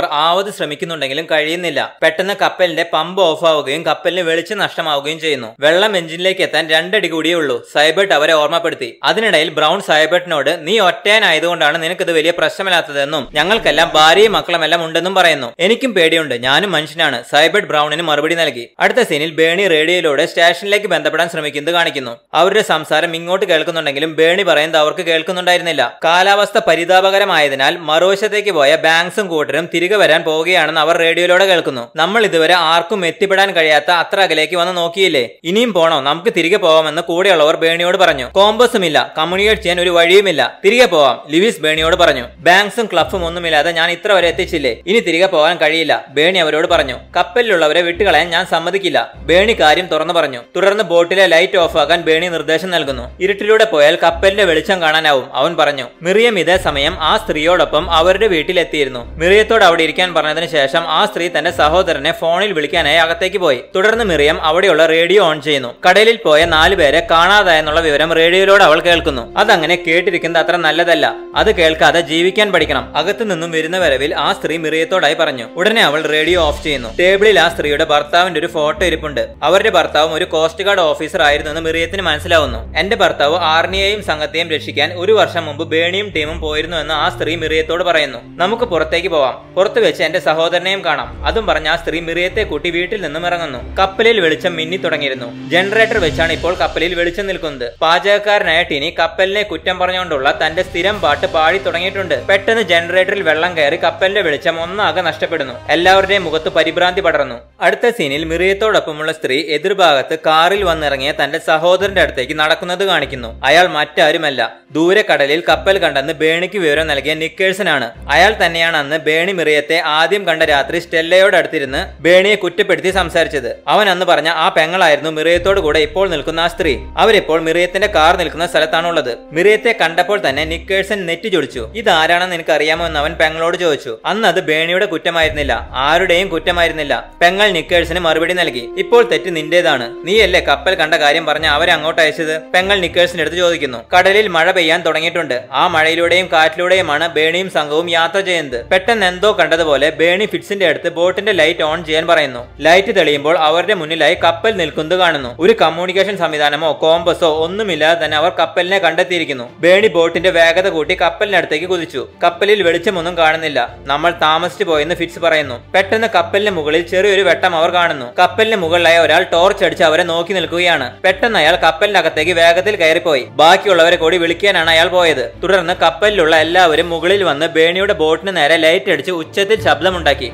ആവത് ശ്രമിക്കുന്നുണ്ടെങ്കിലും കഴിയുന്നില്ല പെട്ടെന്ന് കപ്പലിന്റെ പമ്പ് ഓഫ് ആവുകയും കപ്പലിന് വെളിച്ചം നഷ്ടമാവുകയും ചെയ്യുന്നു വെള്ളം എഞ്ചിനിലേക്ക് എത്താൻ രണ്ടടി കൂടിയേ ഉള്ളൂ സൈബർട്ട് അവരെ ഓർമ്മപ്പെടുത്തി അതിനിടയിൽ ബ്രൗൺ സൈബർട്ടിനോട് നീ ഒറ്റയനായതുകൊണ്ടാണ് നിനക്കിത് വലിയ പ്രശ്നമില്ലാത്തതെന്നും ഞങ്ങൾക്കെല്ലാം ഭാര്യയും മക്കളും എല്ലാം ഉണ്ടെന്നും പറയുന്നു എനിക്കും പേടിയുണ്ട് ഞാനും മനുഷ്യനാണ് സൈബർട്ട് ബ്രൗണിന് മറുപടി നൽകി അടുത്ത സീനിൽ ബേണി റേഡിയോയിലൂടെ സ്റ്റേഷനിലേക്ക് ബന്ധപ്പെടാൻ ശ്രമിക്കുന്നത് കാണിക്കുന്നു അവരുടെ സംസാരം ഇങ്ങോട്ട് കേൾക്കുന്നുണ്ടെങ്കിലും ബേണി പറയുന്നത് അവർക്ക് കേൾക്കുന്നുണ്ടായിരുന്നില്ല കാലാവസ്ഥ പരിതാപകരമായതിനാൽ മറുവശത്തേക്ക് പോയ ബാങ്ക്സും കൂട്ടരും തിരികെ വരാൻ പോവുകയാണെന്ന് അവർ റേഡിയോയിലൂടെ കേൾക്കുന്നു നമ്മൾ ഇതുവരെ ആർക്കും എത്തിപ്പെടാൻ കഴിയാത്ത അത്ര അകലേക്ക് വന്ന് നോക്കിയില്ലേ ഇനിയും പോണോ നമുക്ക് തിരികെ പോവാമെന്ന് കൂടെയുള്ളവർ ബേണിയോട് പറഞ്ഞു കോമ്പസും ഇല്ല കമ്മ്യൂണിക്കേറ്റ് ചെയ്യാൻ ഒരു വഴിയുമില്ല തിരികെ പോവാം ലിവിസ് ബേണിയോട് പറഞ്ഞു ബാങ്ക്സും ക്ലഫും ഒന്നുമില്ലാതെ ഞാൻ ഇത്ര വരെ എത്തിച്ചില്ലേ ഇനി തിരികെ പോകാൻ കഴിയില്ല ബേണി അവരോട് പറഞ്ഞു കപ്പലിലുള്ളവരെ വിട്ടുകളയാൻ ഞാൻ സമ്മതിക്കില്ല ബേണി കാര്യം തുറന്നു പറഞ്ഞു തുടർന്ന് ബോട്ടിലെ ലൈറ്റ് ഓഫ് ആക്കാൻ ബേണി നിർദ്ദേശം നൽകുന്നു ഇരുട്ടിലൂടെ പോയാൽ കപ്പലിന്റെ വെളിച്ചം കാണാനാവും അവൻ പറഞ്ഞു മിറിയം ഇതേ സമയം ആ സ്ത്രീയോടൊപ്പം അവരുടെ വീട്ടിലെത്തിയിരുന്നു മിറിയത്തോട് അവിടെ ഇരിക്കാൻ പറഞ്ഞതിന് ശേഷം ആ സ്ത്രീ തന്റെ സഹോദരനെ ഫോണിൽ വിളിക്കാനായി അകത്തേക്ക് പോയി തുടർന്ന് മിറിയം അവിടെയുള്ള റേഡിയോ ഓൺ ചെയ്യുന്നു കടലിൽ പോയ നാല് പേരെ കാണാതായെന്നുള്ള വിവരം റേഡിയോയിലൂടെ അവൾ കേൾക്കുന്നു അതങ്ങനെ കേട്ടിരിക്കുന്നത് അത്ര നല്ലതല്ല അത് കേൾക്കാതെ ജീവിക്കാൻ പഠിക്കണം അകത്തു നിന്നും വരുന്ന വരവിൽ ആ സ്ത്രീ മിറിയത്തോടായി പറഞ്ഞു ഉടനെ അവൾ റേഡിയോ ഓഫ് ചെയ്യുന്നു ടേബിളിൽ ആ സ്ത്രീയുടെ ഭർത്താവിന്റെ ഒരു ഫോട്ടോ ഇരിപ്പുണ്ട് അവരുടെ ഭർത്താവും ഒരു കോസ്റ്റ് ഗാർഡ് ഓഫീസർ ആയിരുന്നു എന്ന് മിറിയത്തിന് മനസ്സിലാവുന്നു എന്റെ ഭർത്താവ് ആർണിയെയും സംഘത്തെയും രക്ഷിക്കാൻ ഒരു വർഷം മുമ്പ് ബേണിയും ടീമും പോയിരുന്നു എന്ന് ആ സ്ത്രീ മിറിയത്തോട് പറയുന്നു നമുക്ക് പുറത്തേക്ക് പോവാം പുറത്തു വെച്ച് എന്റെ സഹോദരനെയും കാണാം അതും പറഞ്ഞ ആ സ്ത്രീ മിറിയത്തെ കൂട്ടി വീട്ടിൽ നിന്നും ഇറങ്ങുന്നു കപ്പലിൽ വെളിച്ചം മിന്നി തുടങ്ങിയിരുന്നു ജനറേറ്റർ വെച്ചാണ് ഇപ്പോൾ കപ്പലിൽ വെളിച്ചം നിൽക്കുന്നത് പാചകക്കാരനായ ടിനി കപ്പലിനെ കുറ്റം പറഞ്ഞുകൊണ്ടുള്ള തന്റെ സ്ഥിരം പാട്ട് പാടി തുടങ്ങിയിട്ടുണ്ട് പെട്ടെന്ന് ജനറേറ്ററിൽ വെള്ളം കയറി കപ്പലിന്റെ വെളിച്ചം ഒന്നാകെ നഷ്ടപ്പെടുന്നു എല്ലാവരുടെയും മുഖത്ത് പരിഭ്രാന്തി പടർന്നു അടുത്ത സീനിൽ മിറിയത്തോടൊപ്പമുള്ള സ്ത്രീ എതിർഭാഗത്ത് കാറിൽ വന്നിറങ്ങിയ തന്റെ സഹോദരന്റെ അടുത്തേക്ക് നടക്കുന്നത് കാണിക്കുന്നു അയാൾ മറ്റാരുമല്ല ദൂരെ കടലിൽ കപ്പൽ കണ്ടെന്ന് ബേണിക്ക് വിവരം നൽകിയ നിക്കേഴ്സനാണ് അയാൾ തന്നെയാണ് അന്ന് ബേണി മിറിയത്തെ ആദ്യം കണ്ട രാത്രി സ്റ്റെല്ലയോട് അടുത്തിരുന്ന് ബേണിയെ കുറ്റപ്പെടുത്തി സംസാരിച്ചത് അവൻ അന്ന് പറഞ്ഞ ആ പെങ്ങളായിരുന്നു മിറിയത്തോട് കൂടെ ഇപ്പോൾ നിൽക്കുന്ന ആ സ്ത്രീ അവരിപ്പോൾ മിറിയത്തിന്റെ കാർ നിൽക്കുന്ന സ്ഥലത്താണുള്ളത് മിറിയത്തെ കണ്ടപ്പോൾ തന്നെ നിക്കേഴ്സൺ നെറ്റി ചൊടിച്ചു ഇതാരാണെന്ന് എനിക്ക് അറിയാമോ എന്ന് അവൻ പെങ്ങളോട് ചോദിച്ചു അന്ന് അത് ബേണിയുടെ കുറ്റമായിരുന്നില്ല ആരുടെയും കുറ്റമായിരുന്നില്ല പെങ്ങൾ നിക്കേഴ്സിന് മറുപടി നൽകി ഇപ്പോൾ തെറ്റ് നിന്റേതാണ് നീയല്ലേ കപ്പൽ കണ്ട കാര്യം പറഞ്ഞ അവരെ അങ്ങോട്ട് അയച്ചത് പെങ്ങൾ നിക്കേഴ്സിന്റെ അടുത്ത് ചോദിക്കുന്നു കടലിൽ മഴ പെയ്യാൻ തുടങ്ങിയിട്ടുണ്ട് ആ മഴയിലൂടെയും കാറ്റിലൂടെയുമാണ് ബേണിയും സംഘവും യാത്ര ചെയ്യുന്നത് പെട്ടെന്ന് എന്തോ കണ്ടതുപോലെ ബേണി ഫിറ്റ്സിന്റെ അടുത്ത് ബോട്ടിന്റെ ലൈറ്റ് ഓൺ ചെയ്യാൻ പറയുന്നു ലൈറ്റ് തെളിയുമ്പോൾ അവരുടെ മുന്നിലായി കപ്പൽ നിൽക്കുന്നത് കാണുന്നു ഒരു കമ്മ്യൂണിക്കേഷൻ സംവിധാനമോ കോമ്പസോ ഒന്നുമില്ലാതെ തന്നെ അവർ കപ്പലിനെ കണ്ടെത്തിയിരിക്കുന്നു ബേണി ബോട്ടിന്റെ വേഗത കൂട്ടി കപ്പലിനടുത്തേക്ക് കുതിച്ചു കപ്പലിൽ വെളിച്ചമൊന്നും കാണുന്നില്ല നമ്മൾ താമസിച്ചു പോയെന്ന് ഫിറ്റ്സ് പറയുന്നു പെട്ടെന്ന് കപ്പലിന് മുകളിൽ ചെറിയൊരു വെട്ടം അവർ കാണുന്നു കപ്പലിന് മുകളിലായ ഒരാൾ ടോർച്ച് അടിച്ച് അവരെ നോക്കി നിൽക്കുകയാണ് പെട്ടെന്ന് അയാൾ കപ്പലിനകത്തേക്ക് വേഗത്തിൽ കയറിപ്പോയി ബാക്കിയുള്ളവരെ കൂടി വിളിക്കാനാണ് അയാൾ പോയത് തുടർന്ന് കപ്പലിലുള്ള എല്ലാവരും മുകളിൽ വന്ന് ബേണിയുടെ ബോട്ടിന് നേരെ ലൈറ്റ് അടിച്ച് ഉച്ചത്തിൽ ശബ്ദമുണ്ടാക്കി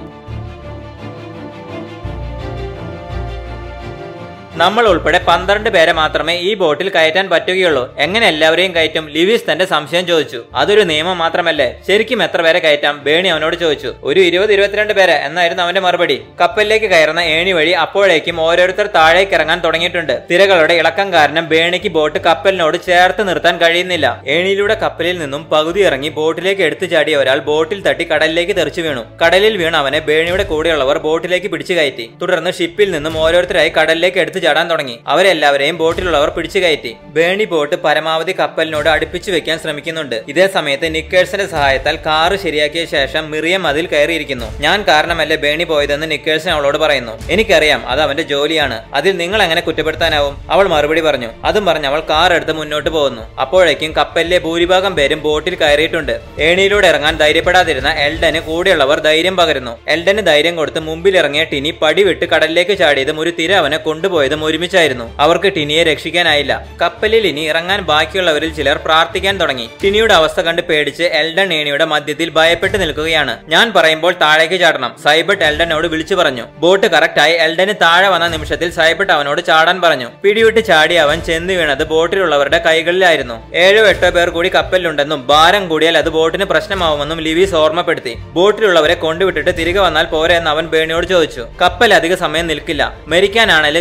നമ്മൾ ഉൾപ്പെടെ പന്ത്രണ്ട് പേരെ മാത്രമേ ഈ ബോട്ടിൽ കയറ്റാൻ പറ്റുകയുള്ളൂ എങ്ങനെ എല്ലാവരെയും കയറ്റും ലിവിസ് തന്റെ സംശയം ചോദിച്ചു അതൊരു നിയമം മാത്രമല്ലേ ശരിക്കും എത്ര പേരെ കയറ്റാം ബേണി അവനോട് ചോദിച്ചു ഒരു ഇരുപത് ഇരുപത്തിരണ്ട് പേരെ എന്നായിരുന്നു അവന്റെ മറുപടി കപ്പലിലേക്ക് കയറുന്ന ഏണി വഴി അപ്പോഴേക്കും ഓരോരുത്തർ താഴേക്ക് ഇറങ്ങാൻ തുടങ്ങിയിട്ടുണ്ട് തിരകളുടെ ഇളക്കം കാരണം ബേണിക്ക് ബോട്ട് കപ്പലിനോട് ചേർത്ത് നിർത്താൻ കഴിയുന്നില്ല ഏണിയിലൂടെ കപ്പലിൽ നിന്നും പകുതി ഇറങ്ങി ബോട്ടിലേക്ക് എടുത്തു ചാടിയ ഒരാൾ ബോട്ടിൽ തട്ടി കടലിലേക്ക് തെറിച്ചു വീണു കടലിൽ വീണ അവനെ ബേണിയുടെ കൂടെയുള്ളവർ ബോട്ടിലേക്ക് പിടിച്ചു കയറ്റി തുടർന്ന് ഷിപ്പിൽ നിന്നും ഓരോരുത്തരായി കടലിലേക്ക് എടുത്തു ചാടാൻ തുടങ്ങി അവരെല്ലാവരെയും ബോട്ടിലുള്ളവർ പിടിച്ചു കയറ്റി ബേണി ബോട്ട് പരമാവധി കപ്പലിനോട് അടുപ്പിച്ചു വെക്കാൻ ശ്രമിക്കുന്നുണ്ട് ഇതേ സമയത്ത് നിക്കേഴ്സിന്റെ സഹായത്താൽ കാറ് ശരിയാക്കിയ ശേഷം മിറിയം അതിൽ കയറിയിരിക്കുന്നു ഞാൻ കാരണമല്ലേ ബേണി പോയതെന്ന് നിക്കേഴ്സൺ അവളോട് പറയുന്നു എനിക്കറിയാം അത് അവന്റെ ജോലിയാണ് അതിൽ നിങ്ങൾ എങ്ങനെ കുറ്റപ്പെടുത്താനാവും അവൾ മറുപടി പറഞ്ഞു അതും പറഞ്ഞ് അവൾ കാർ എടുത്ത് മുന്നോട്ട് പോകുന്നു അപ്പോഴേക്കും കപ്പലിലെ ഭൂരിഭാഗം പേരും ബോട്ടിൽ കയറിയിട്ടുണ്ട് ഏണിയിലൂടെ ഇറങ്ങാൻ ധൈര്യപ്പെടാതിരുന്ന എൽഡന് കൂടെയുള്ളവർ ധൈര്യം പകരുന്നു എൽഡന് ധൈര്യം കൊടുത്ത് മുമ്പിൽ ഇറങ്ങിയ ടിനി പടി വിട്ട് കടലിലേക്ക് ചാടിയതും ഒരു തിര അവനെ കൊണ്ടുപോയതും ഒരുമിച്ചായിരുന്നു അവർക്ക് ടിനിയെ രക്ഷിക്കാനായില്ല കപ്പലിൽ ഇനി ഇറങ്ങാൻ ബാക്കിയുള്ളവരിൽ ചിലർ പ്രാർത്ഥിക്കാൻ തുടങ്ങി ടിനിയുടെ അവസ്ഥ കണ്ട് പേടിച്ച് എൽഡൻ ഏണിയുടെ മധ്യത്തിൽ ഭയപ്പെട്ട് നിൽക്കുകയാണ് ഞാൻ പറയുമ്പോൾ താഴേക്ക് ചാടണം സൈബട്ട് എൽഡനോട് വിളിച്ചു പറഞ്ഞു ബോട്ട് കറക്റ്റായി എൽഡന് താഴെ വന്ന നിമിഷത്തിൽ സൈബട്ട് അവനോട് ചാടാൻ പറഞ്ഞു പിടിവിട്ട് ചാടി അവൻ ചെന്ന് വീണത് ബോട്ടിലുള്ളവരുടെ കൈകളിലായിരുന്നു ഏഴോ എട്ടോ പേർ കൂടി കപ്പലിലുണ്ടെന്നും ഭാരം കൂടിയാൽ അത് ബോട്ടിന് പ്രശ്നമാവുമെന്നും ലിവീസ് ഓർമ്മപ്പെടുത്തി ബോട്ടിലുള്ളവരെ കൊണ്ടുവിട്ടിട്ട് തിരികെ വന്നാൽ പോരെ എന്ന് അവൻ ബേണിയോട് ചോദിച്ചു കപ്പൽ അധിക സമയം നിൽക്കില്ല മരിക്കാനാണേലും ജീവിക്കാൻ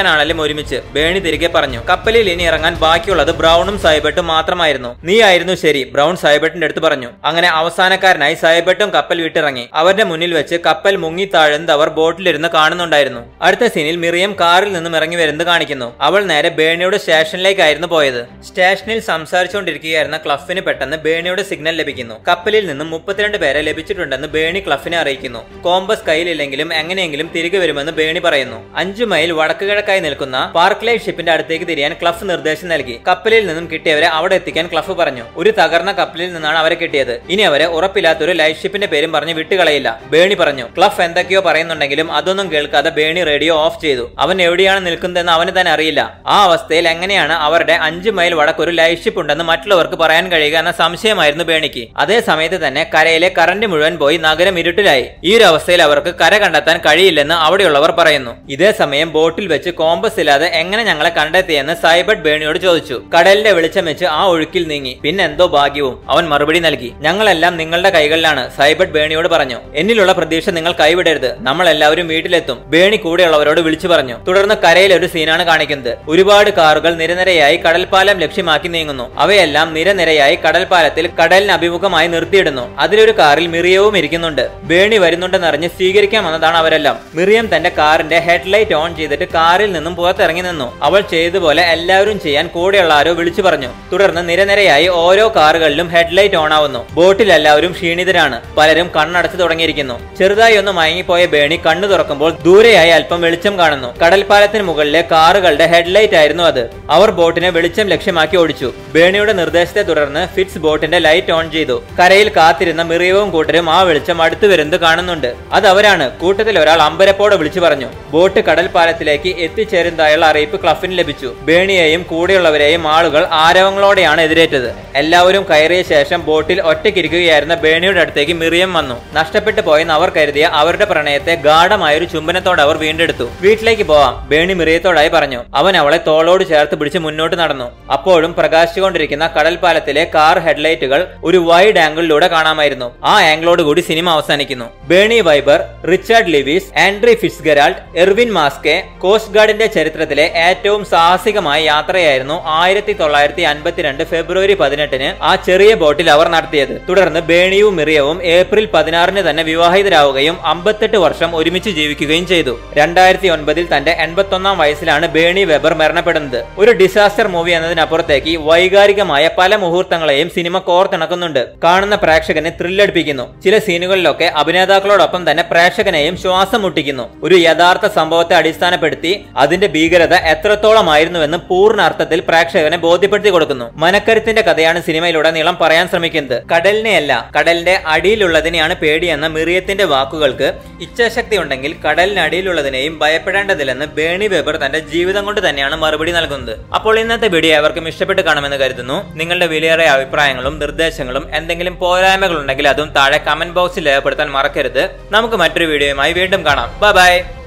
ജീവിക്കാനാണെങ്കിലും ഒരുമിച്ച് ബേണി തിരികെ പറഞ്ഞു കപ്പലിൽ ഇനി ഇറങ്ങാൻ ബാക്കിയുള്ളത് ബ്രൗണും സൈബട്ടും മാത്രമായിരുന്നു നീ ആയിരുന്നു ശരി ബ്രൗൺ സൈബട്ടിന്റെ അടുത്ത് പറഞ്ഞു അങ്ങനെ അവസാനക്കാരനായി സൈബട്ടും കപ്പൽ വിട്ടിറങ്ങി അവരുടെ മുന്നിൽ വെച്ച് കപ്പൽ മുങ്ങി താഴുന്നത് അവർ ബോട്ടിലിരുന്ന് കാണുന്നുണ്ടായിരുന്നു അടുത്ത സീനിൽ മിറിയം കാറിൽ നിന്നും ഇറങ്ങി വരുന്നത് കാണിക്കുന്നു അവൾ നേരെ ബേണിയുടെ സ്റ്റേഷനിലേക്കായിരുന്നു പോയത് സ്റ്റേഷനിൽ സംസാരിച്ചുകൊണ്ടിരിക്കുകയായിരുന്ന ക്ലഫിന് പെട്ടെന്ന് ബേണിയുടെ സിഗ്നൽ ലഭിക്കുന്നു കപ്പലിൽ നിന്നും മുപ്പത്തിരണ്ട് പേരെ ലഭിച്ചിട്ടുണ്ടെന്ന് ബേണി ക്ലഫിനെ അറിയിക്കുന്നു കോമ്പസ് കയ്യിലില്ലെങ്കിലും എങ്ങനെയെങ്കിലും തിരികെ വരുമെന്ന് ബേണി പറയുന്നു അഞ്ചു മൈൽ വടക്ക് കിഴക്കായി നിൽക്കുന്ന പാർക്ക് ലൈറ്റ് ഷിപ്പിന്റെ അടുത്തേക്ക് തിരിയാൻ ക്ലഫ് നിർദ്ദേശം നൽകി കപ്പലിൽ നിന്നും കിട്ടിയവരെ അവിടെ എത്തിക്കാൻ ക്ലഫ് പറഞ്ഞു ഒരു തകർന്ന കപ്പലിൽ നിന്നാണ് അവരെ കിട്ടിയത് ഇനി അവരെ ഉറപ്പില്ലാത്തൊരു ലൈറ്റ് ഷിപ്പിന്റെ പേരും പറഞ്ഞ് വിട്ടുകളയില്ല ബേണി പറഞ്ഞു ക്ലഫ് എന്തൊക്കെയോ പറയുന്നുണ്ടെങ്കിലും അതൊന്നും കേൾക്കാതെ ബേണി റേഡിയോ ഓഫ് ചെയ്തു അവൻ എവിടെയാണ് നിൽക്കുന്നതെന്ന് അവന് തന്നെ അറിയില്ല ആ അവസ്ഥയിൽ എങ്ങനെയാണ് അവരുടെ അഞ്ചു മൈൽ വടക്കൊരു ലൈറ്റ് ഷിപ്പ് ഉണ്ടെന്ന് മറ്റുള്ളവർക്ക് പറയാൻ കഴിയുക എന്ന സംശയമായിരുന്നു ബേണിക്ക് അതേ സമയത്ത് തന്നെ കരയിലെ കറന്റ് മുഴുവൻ പോയി നഗരം ഇരുട്ടിലായി ഈ ഒരു അവസ്ഥയിൽ അവർക്ക് കര കണ്ടെത്താൻ കഴിയില്ലെന്ന് അവിടെയുള്ളവർ പറയുന്നു ഇതേ സമയം ബോട്ടിൽ വെച്ച് കോമ്പസ് ഇല്ലാതെ എങ്ങനെ ഞങ്ങളെ കണ്ടെത്തിയെന്ന് സൈബർട്ട് ബേണിയോട് ചോദിച്ചു കടലിന്റെ വെളിച്ചം വെച്ച് ആ ഒഴുക്കിൽ നീങ്ങി പിന്നെ എന്തോ ഭാഗ്യവും അവൻ മറുപടി നൽകി ഞങ്ങളെല്ലാം നിങ്ങളുടെ കൈകളിലാണ് സൈബർട്ട് ബേണിയോട് പറഞ്ഞു എന്നിലുള്ള പ്രതീക്ഷ നിങ്ങൾ കൈവിടരുത് നമ്മൾ എല്ലാവരും വീട്ടിലെത്തും ബേണി കൂടെയുള്ളവരോട് വിളിച്ചു പറഞ്ഞു തുടർന്ന് കരയിൽ ഒരു സീനാണ് കാണിക്കുന്നത് ഒരുപാട് കാറുകൾ നിരനിരയായി കടൽപ്പാലം ലക്ഷ്യമാക്കി നീങ്ങുന്നു അവയെല്ലാം നിരനിരയായി കടൽപ്പാലത്തിൽ കടലിന് അഭിമുഖമായി നിർത്തിയിടുന്നു അതിലൊരു കാറിൽ മിറിയവും ഇരിക്കുന്നുണ്ട് ബേണി വരുന്നുണ്ടെന്നറിഞ്ഞ് സ്വീകരിക്കാൻ വന്നതാണ് അവരെല്ലാം മിറിയം തന്റെ കാറിന്റെ ഹെഡ്ലൈറ്റ് ഓൺ ചെയ്തിട്ട് കാറിൽ നിന്നും പുറത്തിറങ്ങി നിന്നു അവൾ ചെയ്തതുപോലെ എല്ലാവരും ചെയ്യാൻ കൂടെയുള്ള ആരോ വിളിച്ചു പറഞ്ഞു തുടർന്ന് നിരനിരയായി ഓരോ കാറുകളിലും ഹെഡ്ലൈറ്റ് ഓൺ ആവുന്നു ബോട്ടിൽ എല്ലാവരും ക്ഷീണിതരാണ് പലരും കണ്ണടച്ചു തുടങ്ങിയിരിക്കുന്നു ചെറുതായി ഒന്ന് മയങ്ങിപ്പോയ ബേണി കണ്ണു തുറക്കുമ്പോൾ ദൂരെയായി അല്പം വെളിച്ചം കാണുന്നു കടൽപ്പാലത്തിന് മുകളിലെ കാറുകളുടെ ഹെഡ്ലൈറ്റ് ആയിരുന്നു അത് അവർ ബോട്ടിനെ വെളിച്ചം ലക്ഷ്യമാക്കി ഓടിച്ചു ബേണിയുടെ നിർദ്ദേശത്തെ തുടർന്ന് ഫിറ്റ്സ് ബോട്ടിന്റെ ലൈറ്റ് ഓൺ ചെയ്തു കരയിൽ കാത്തിരുന്ന മിറിയവും കൂട്ടരും ആ വെളിച്ചം അടുത്തു വരുന്നത് കാണുന്നുണ്ട് അത് അവരാണ് കൂട്ടത്തിൽ ഒരാൾ അമ്പരപ്പോടെ വിളിച്ചു പറഞ്ഞു ബോട്ട് കടൽപ്പാലത്തിലേക്ക് എത്തിച്ചേരുന്നതായുള്ള അറിയിപ്പ് ക്ലഫിന് ലഭിച്ചു ബേണിയെയും കൂടെയുള്ളവരെയും ആളുകൾ ആരവങ്ങളോടെയാണ് എതിരേറ്റത് എല്ലാവരും കയറിയ ശേഷം ബോട്ടിൽ ഒറ്റയ്ക്കിരിക്കുകയായിരുന്ന ബേണിയുടെ അടുത്തേക്ക് മിറിയം വന്നു നഷ്ടപ്പെട്ടു പോയെന്ന് അവർ കരുതിയ അവരുടെ പ്രണയത്തെ ഗാഠമായൊരു ചുംബനത്തോടെ അവർ വീണ്ടെടുത്തു വീട്ടിലേക്ക് പോവാം ബേണി മിറിയത്തോടായി പറഞ്ഞു അവൻ അവളെ തോളോട് ചേർത്ത് പിടിച്ച് മുന്നോട്ട് നടന്നു അപ്പോഴും പ്രകാശിച്ചുകൊണ്ടിരിക്കുന്ന കടൽപ്പാലത്തിലെ കാർ ഹെഡ്ലൈറ്റുകൾ ഒരു വൈഡ് ആംഗിളിലൂടെ കാണാമായിരുന്നു ആ ആംഗിളോട് കൂടി സിനിമ അവസാനിക്കുന്നു Bernie Webber Richard Livesey Andrew Fitzgerald Ervin Maske coast ഗാർഡിന്റെ ചരിത്രത്തിലെ ഏറ്റവും സാഹസികമായ യാത്രയായിരുന്നു ആയിരത്തി തൊള്ളായിരത്തി അൻപത്തിരണ്ട് ഫെബ്രുവരി പതിനെട്ടിന് ആ ചെറിയ ബോട്ടിൽ അവർ നടത്തിയത് തുടർന്ന് ബേണിയും മിറിയവും ഏപ്രിൽ പതിനാറിന് തന്നെ വിവാഹിതരാവുകയും അമ്പത്തെട്ട് വർഷം ഒരുമിച്ച് ജീവിക്കുകയും ചെയ്തു രണ്ടായിരത്തി ഒൻപതിൽ തന്റെ എൺപത്തൊന്നാം വയസ്സിലാണ് ബേണി വെബർ മരണപ്പെടുന്നത് ഒരു ഡിസാസ്റ്റർ മൂവി എന്നതിനപ്പുറത്തേക്ക് വൈകാരികമായ പല മുഹൂർത്തങ്ങളെയും സിനിമ കോർത്തിണക്കുന്നുണ്ട് കാണുന്ന പ്രേക്ഷകനെ ത്രില്ലടിപ്പിക്കുന്നു ചില സീനുകളിലൊക്കെ അഭിനേതാക്കളോടൊപ്പം തന്നെ പ്രേക്ഷകനെയും ശ്വാസം മുട്ടിക്കുന്നു ഒരു യഥാർത്ഥ സംഭവത്തെ അടിസ്ഥാനപ്പെടുത്തി അതിന്റെ ഭീകരത എത്രത്തോളമായിരുന്നുവെന്ന് പൂർണ്ണ അർത്ഥത്തിൽ പ്രേക്ഷകനെ ബോധ്യപ്പെടുത്തി കൊടുക്കുന്നു മനക്കരുത്തിന്റെ കഥയാണ് സിനിമയിലൂടെ നീളം പറയാൻ ശ്രമിക്കുന്നത് കടലിനെയല്ല കടലിന്റെ അടിയിലുള്ളതിനെയാണ് പേടിയെന്ന മിറിയത്തിന്റെ വാക്കുകൾക്ക് ഇച്ഛാശക്തി ഉണ്ടെങ്കിൽ കടലിനടിയിലുള്ളതിനെയും ഭയപ്പെടേണ്ടതില്ലെന്ന് ബേണി വെബർ തന്റെ ജീവിതം കൊണ്ട് തന്നെയാണ് മറുപടി നൽകുന്നത് അപ്പോൾ ഇന്നത്തെ വീഡിയോ അവർക്കും ഇഷ്ടപ്പെട്ട് കാണുമെന്ന് കരുതുന്നു നിങ്ങളുടെ വിലയേറിയ അഭിപ്രായങ്ങളും നിർദ്ദേശങ്ങളും എന്തെങ്കിലും പോരായ്മകൾ ഉണ്ടെങ്കിൽ അതും താഴെ കമന്റ് ബോക്സിൽ രേഖപ്പെടുത്താൻ മറക്കരുത് നമുക്ക് മറ്റൊരു വീഡിയോയുമായി വീണ്ടും കാണാം ബൈ